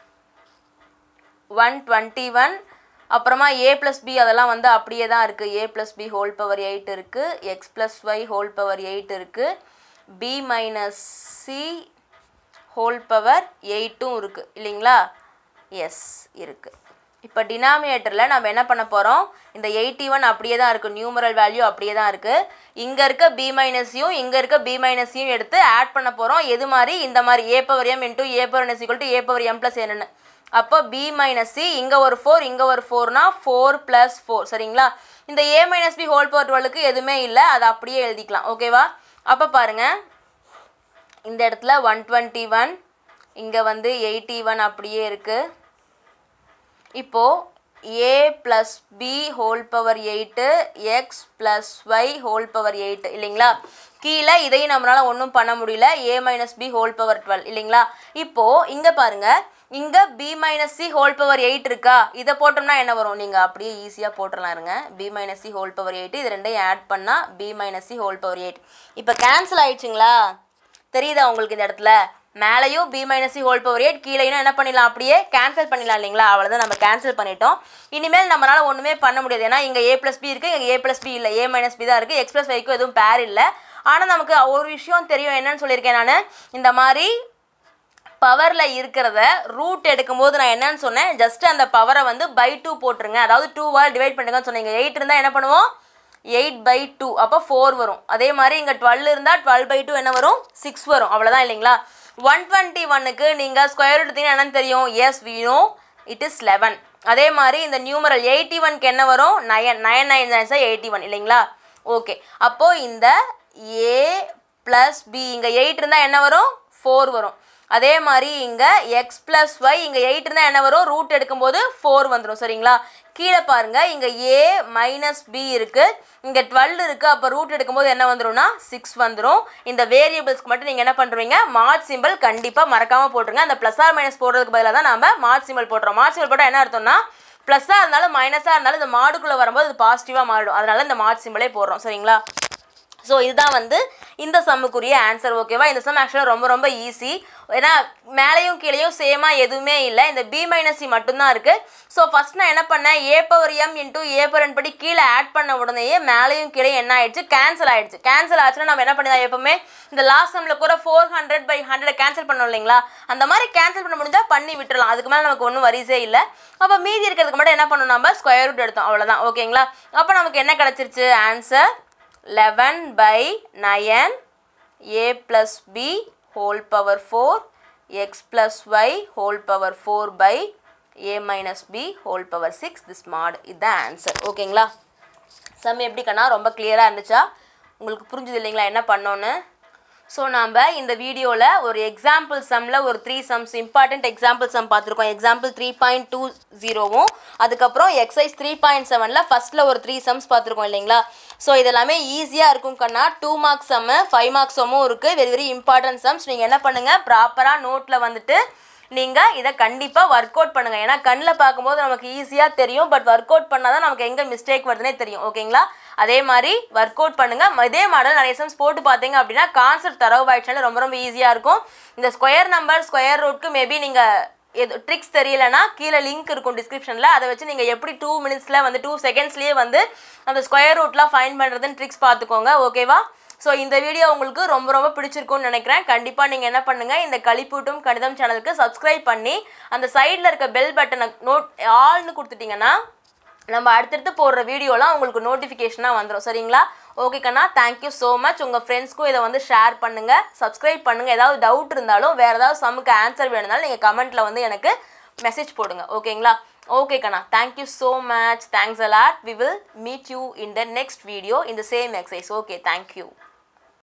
ஒன் டுவெண்ட்டி ஒன் அப்புறமா ஏ ப்ளஸ் பி அதெல்லாம் வந்து அப்படியே தான் இருக்குது a plus b whole power eight இருக்குது x plus y whole power eight இருக்குது b minus c whole power எயிட்டும் இருக்குது இல்லைங்களா எஸ் இருக்குது இப்போ டினாமினேட்டரில் நம்ம என்ன பண்ண போகிறோம் இந்த எயிட்டி ஒன் அப்படியே தான் இருக்குது நியூமரல் வேல்யூ அப்படியே தான் இருக்குது இங்கே இருக்க பி மைனஸையும் இங்கே இருக்க பி மைனஸையும் எடுத்து ஆட் பண்ண போகிறோம் எது மாதிரி இந்த மாதிரி a power m into a power s equal to a power m plus என்னன்னு அப்போ பி மைனஸ் சி இங்கே ஒரு ஃபோர் இங்கே ஒரு ஃபோர்னா ஃபோர் ப்ளஸ் ஃபோர் சரிங்களா இந்த a minus b whole power டுவெலுக்கு எதுவுமே இல்லை அதை அப்படியே எழுதிக்கலாம் ஓகேவா அப்போ பாருங்கள் இந்த இடத்துல ஒன் டுவெண்ட்டி ஒன் இங்கே வந்து எயிட்டி ஒன் அப்படியே இருக்குது இப்போது a plus b whole power eight x plus y whole power eight இல்லைங்களா கீழே இதையும் நம்மளால் ஒன்றும் பண்ண முடியல a minus b whole power twelve இல்லைங்களா இப்போது இங்கே பாருங்கள் இங்கே b minus c whole power eight இருக்கா இதை போட்டோம்னா என்ன வரும் நீங்கள் அப்படியே ஈஸியாக போட்டுடலாம் இருங்க b minus c whole power eight இது ரெண்டையும் ஆட் பண்ணால் b minus c whole power eight இப்போ கேன்சல் ஆயிடுச்சுங்களா தெரியுதா உங்களுக்கு இந்த இடத்துல மேலேயும் b minus c whole power eight கீழேயும் என்ன பண்ணிடலாம் அப்படியே கேன்சல் பண்ணிடலாம் இல்லைங்களா அவ்வளோதான் நம்ம கேன்சல் பண்ணிட்டோம் இனிமேல் நம்மளால் ஒன்றுமே பண்ண முடியாது ஏன்னா இங்கே ஏ ப்ளஸ் பி இருக்குது இங்கே ஏ ப்ளஸ் பி இல்லை ஏ மைனஸ் பி தான் இருக்குது எக்ஸ் ப்ளஸ் ஒய்க்கும் எதுவும் பேர் இல்லை ஆனால் நமக்கு ஒரு விஷயம் தெரியும் என்னன்னு சொல்லியிருக்கேன் நான் இந்த மாதிரி பவரில் இருக்கிறத ரூட் எடுக்கும்போது நான் என்னன்னு சொன்னேன் ஜஸ்ட் அந்த பவரை வந்து பை டூ போட்டுருங்க அதாவது டூவால் டிவைட் பண்ணுங்கன்னு சொன்னீங்க எயிட் இருந்தால் என்ன பண்ணுவோம் எயிட் பை டூ அப்போ ஃபோர் வரும் அதே மாதிரி இங்கே டுவெல் இருந்தால் டுவெல் பை டூ என்ன வரும் சிக்ஸ் வரும் அவ்வளோதான் இல்லைங்களா ஒன் டுவெண்ட்டி ஒன்னுக்கு நீங்கள் ஸ்கொயர் எடுத்தீங்கன்னா என்னன்னு தெரியும் yes we know it is eleven அதே மாதிரி இந்த நியூமரல் எயிட்டி ஒன்க்கு என்ன வரும் nine nine nine nine sir eighty one இல்லைங்களா ஓகே அப்போது இந்த ஏ ப்ளஸ் பி இங்கே எயிட் இருந்தால் என்ன வரும் ஃபோர் வரும் அதே மாதிரி இங்கே எக்ஸ் ப்ளஸ் ஒய் இங்கே எயிட் இருந்தால் என்ன வரும் ரூட் எடுக்கும்போது ஃபோர் வந்துடும் சரிங்களா கீழே பாருங்கள் இங்கே ஏ மைனஸ் பி இருக்குது இங்கே டுவெல் இருக்குது அப்போ ரூட் எடுக்கும்போது என்ன வந்துடும்னா சிக்ஸ் வந்துடும் இந்த வேரியபிள்ஸ்க்கு மட்டும் நீங்கள் என்ன பண்ணுறீங்க மார்க் சிம்பிள் கண்டிப்பாக மறக்காமல் போட்டுருங்க அந்த ப்ளஸ் ஆர் மைனஸ் போடுறதுக்கு பதிலாக தான் நம்ம மார்க் சிம்பிள் போடுறோம் மார்க் சிம்பிள் போட்டால் என்ன அர்த்தம்னா ப்ளஸ்ஸாக இருந்தாலும் மைனஸாக இருந்தாலும் இந்த மாடுக்குள்ளே வரும்போது அது பாசிட்டிவாக மாறிடும் அதனால இந்த மார்க் சிம்பிளே போடுறோம் சரிங்களா ஸோ இதுதான் வந்து இந்த சம்முக்குரிய ஆன்சர் ஓகேவா இந்த சம் ஆக்சுவலாக ரொம்ப ரொம்ப ஈஸி ஏன்னா மேலேயும் கீழேயும் சேமாக எதுவுமே இல்லை இந்த பி மைனஸ் சி மட்டும்தான் இருக்குது ஸோ ஃபஸ்ட் நான் என்ன பண்ணேன் a power m into a power படி கீழே ஆட் பண்ண உடனேயே மேலேயும் கீழே என்ன ஆயிடுச்சு கேன்சல் ஆயிடுச்சு கேன்சல் ஆச்சுன்னா நம்ம என்ன பண்ணிடலாம் எப்பவுமே இந்த லாஸ்ட் சம்மில் கூட four hundred by hundred cancel பண்ணோம் இல்லைங்களா அந்த மாதிரி கேன்சல் பண்ண முடிஞ்சால் பண்ணி விட்டுறலாம் அதுக்கு மேலே நமக்கு ஒன்றும் வரிசே இல்லை அப்போ மீதி இருக்கிறதுக்கு மட்டும் என்ன பண்ணணும் நம்ம ஸ்கொயர் ரூட் எடுத்தோம் அவ்வளோதான் ஓகேங்களா அப்போ நமக்கு என்ன கிடச்சிருச்சு answer eleven by nine a plus b whole power four x plus y whole power four by a minus b whole power six this mod இதுதான் ஆன்சர் ஓகேங்களா சம் எப்படி கண்ணா ரொம்ப கிளியராக இருந்துச்சா உங்களுக்கு புரிஞ்சுது இல்லைங்களா என்ன பண்ணோன்னு ஸோ நாம் இந்த வீடியோவில் ஒரு எக்ஸாம்பிள் சம்மில் ஒரு three sums important example sum பார்த்துருக்கோம் எக்ஸாம்பிள் த்ரீ பாயிண்ட் டூ ஜீரோவும் அதுக்கப்புறம் எக்ஸைஸ் த்ரீ பாயிண்ட் செவனில் ஃபஸ்ட்டில் ஒரு த்ரீ சம்ஸ் பார்த்துருக்கோம் இல்லைங்களா ஸோ இதெல்லாமே ஈஸியாக இருக்கும் கண்ணா two marks sum five marks சம்மும் இருக்குது வெரி வெரி இம்பார்ட்டன்ட் சம்ஸ் நீங்கள் என்ன பண்ணுங்கள் ப்ராப்பராக நோட்டில் வந்துட்டு நீங்கள் இதை கண்டிப்பாக ஒர்க் அவுட் பண்ணுங்கள் ஏன்னா கண்ணில் பார்க்கும்போது நமக்கு ஈஸியாக தெரியும் பட் ஒர்க் அவுட் பண்ணால் தான் நமக்கு எங்கே மிஸ்டேக் வருதுன்னே தெரியும் ஓகேங்களா அதே மாதிரி ஒர்க் அவுட் பண்ணுங்கள் இதே மாடல் நிறைய சம்ஸ் போட்டு பார்த்தீங்க அப்படின்னா கான்செப்ட் தரவாயிடுச்சுனால ரொம்ப ரொம்ப ஈஸியாக இருக்கும் இந்த ஸ்கொயர் நம்பர் ஸ்கொயர் ரூட்க்கு மேபி நீங்கள் எது ட்ரிக்ஸ் தெரியலனா கீழே லிங்க் இருக்கும் டிஸ்கிரிப்ஷனில் அதை வச்சு நீங்கள் எப்படி டூ மினிட்ஸில் வந்து டூ செகண்ட்ஸ்லேயே வந்து அந்த ஸ்கொயர் ரூட்லாம் ஃபைன் பண்ணுறதுன்னு ட்ரிக்ஸ் பார்த்துக்கோங்க ஓகேவா ஸோ இந்த வீடியோ உங்களுக்கு ரொம்ப ரொம்ப பிடிச்சிருக்கும்னு நினைக்கிறேன் கண்டிப்பாக நீங்கள் என்ன பண்ணுங்கள் இந்த களிப்பூட்டும் கணிதம் சேனலுக்கு சப்ஸ்கிரைப் பண்ணி அந்த சைடில் இருக்க பெல் பட்டனை நோட் ஆல்னு கொடுத்துட்டிங்கன்னா நம்ம அடுத்தடுத்து போடுற வீடியோலாம் உங்களுக்கு நோட்டிஃபிகேஷனாக வந்துடும் சரிங்களா ஓகே கண்ணா தேங்க்யூ ஸோ மச் உங்கள் ஃப்ரெண்ட்ஸ்க்கும் இதை வந்து ஷேர் பண்ணுங்கள் சப்ஸ்கிரைப் பண்ணுங்கள் ஏதாவது டவுட் இருந்தாலும் வேறு ஏதாவது சம்முக்கு ஆன்சர் வேணுனாலும் நீங்கள் கமெண்ட்டில் வந்து எனக்கு மெசேஜ் போடுங்க ஓகேங்களா ஓகே கண்ணா thank you so much thanks a lot we will meet you in the next video in the same exercise okay thank you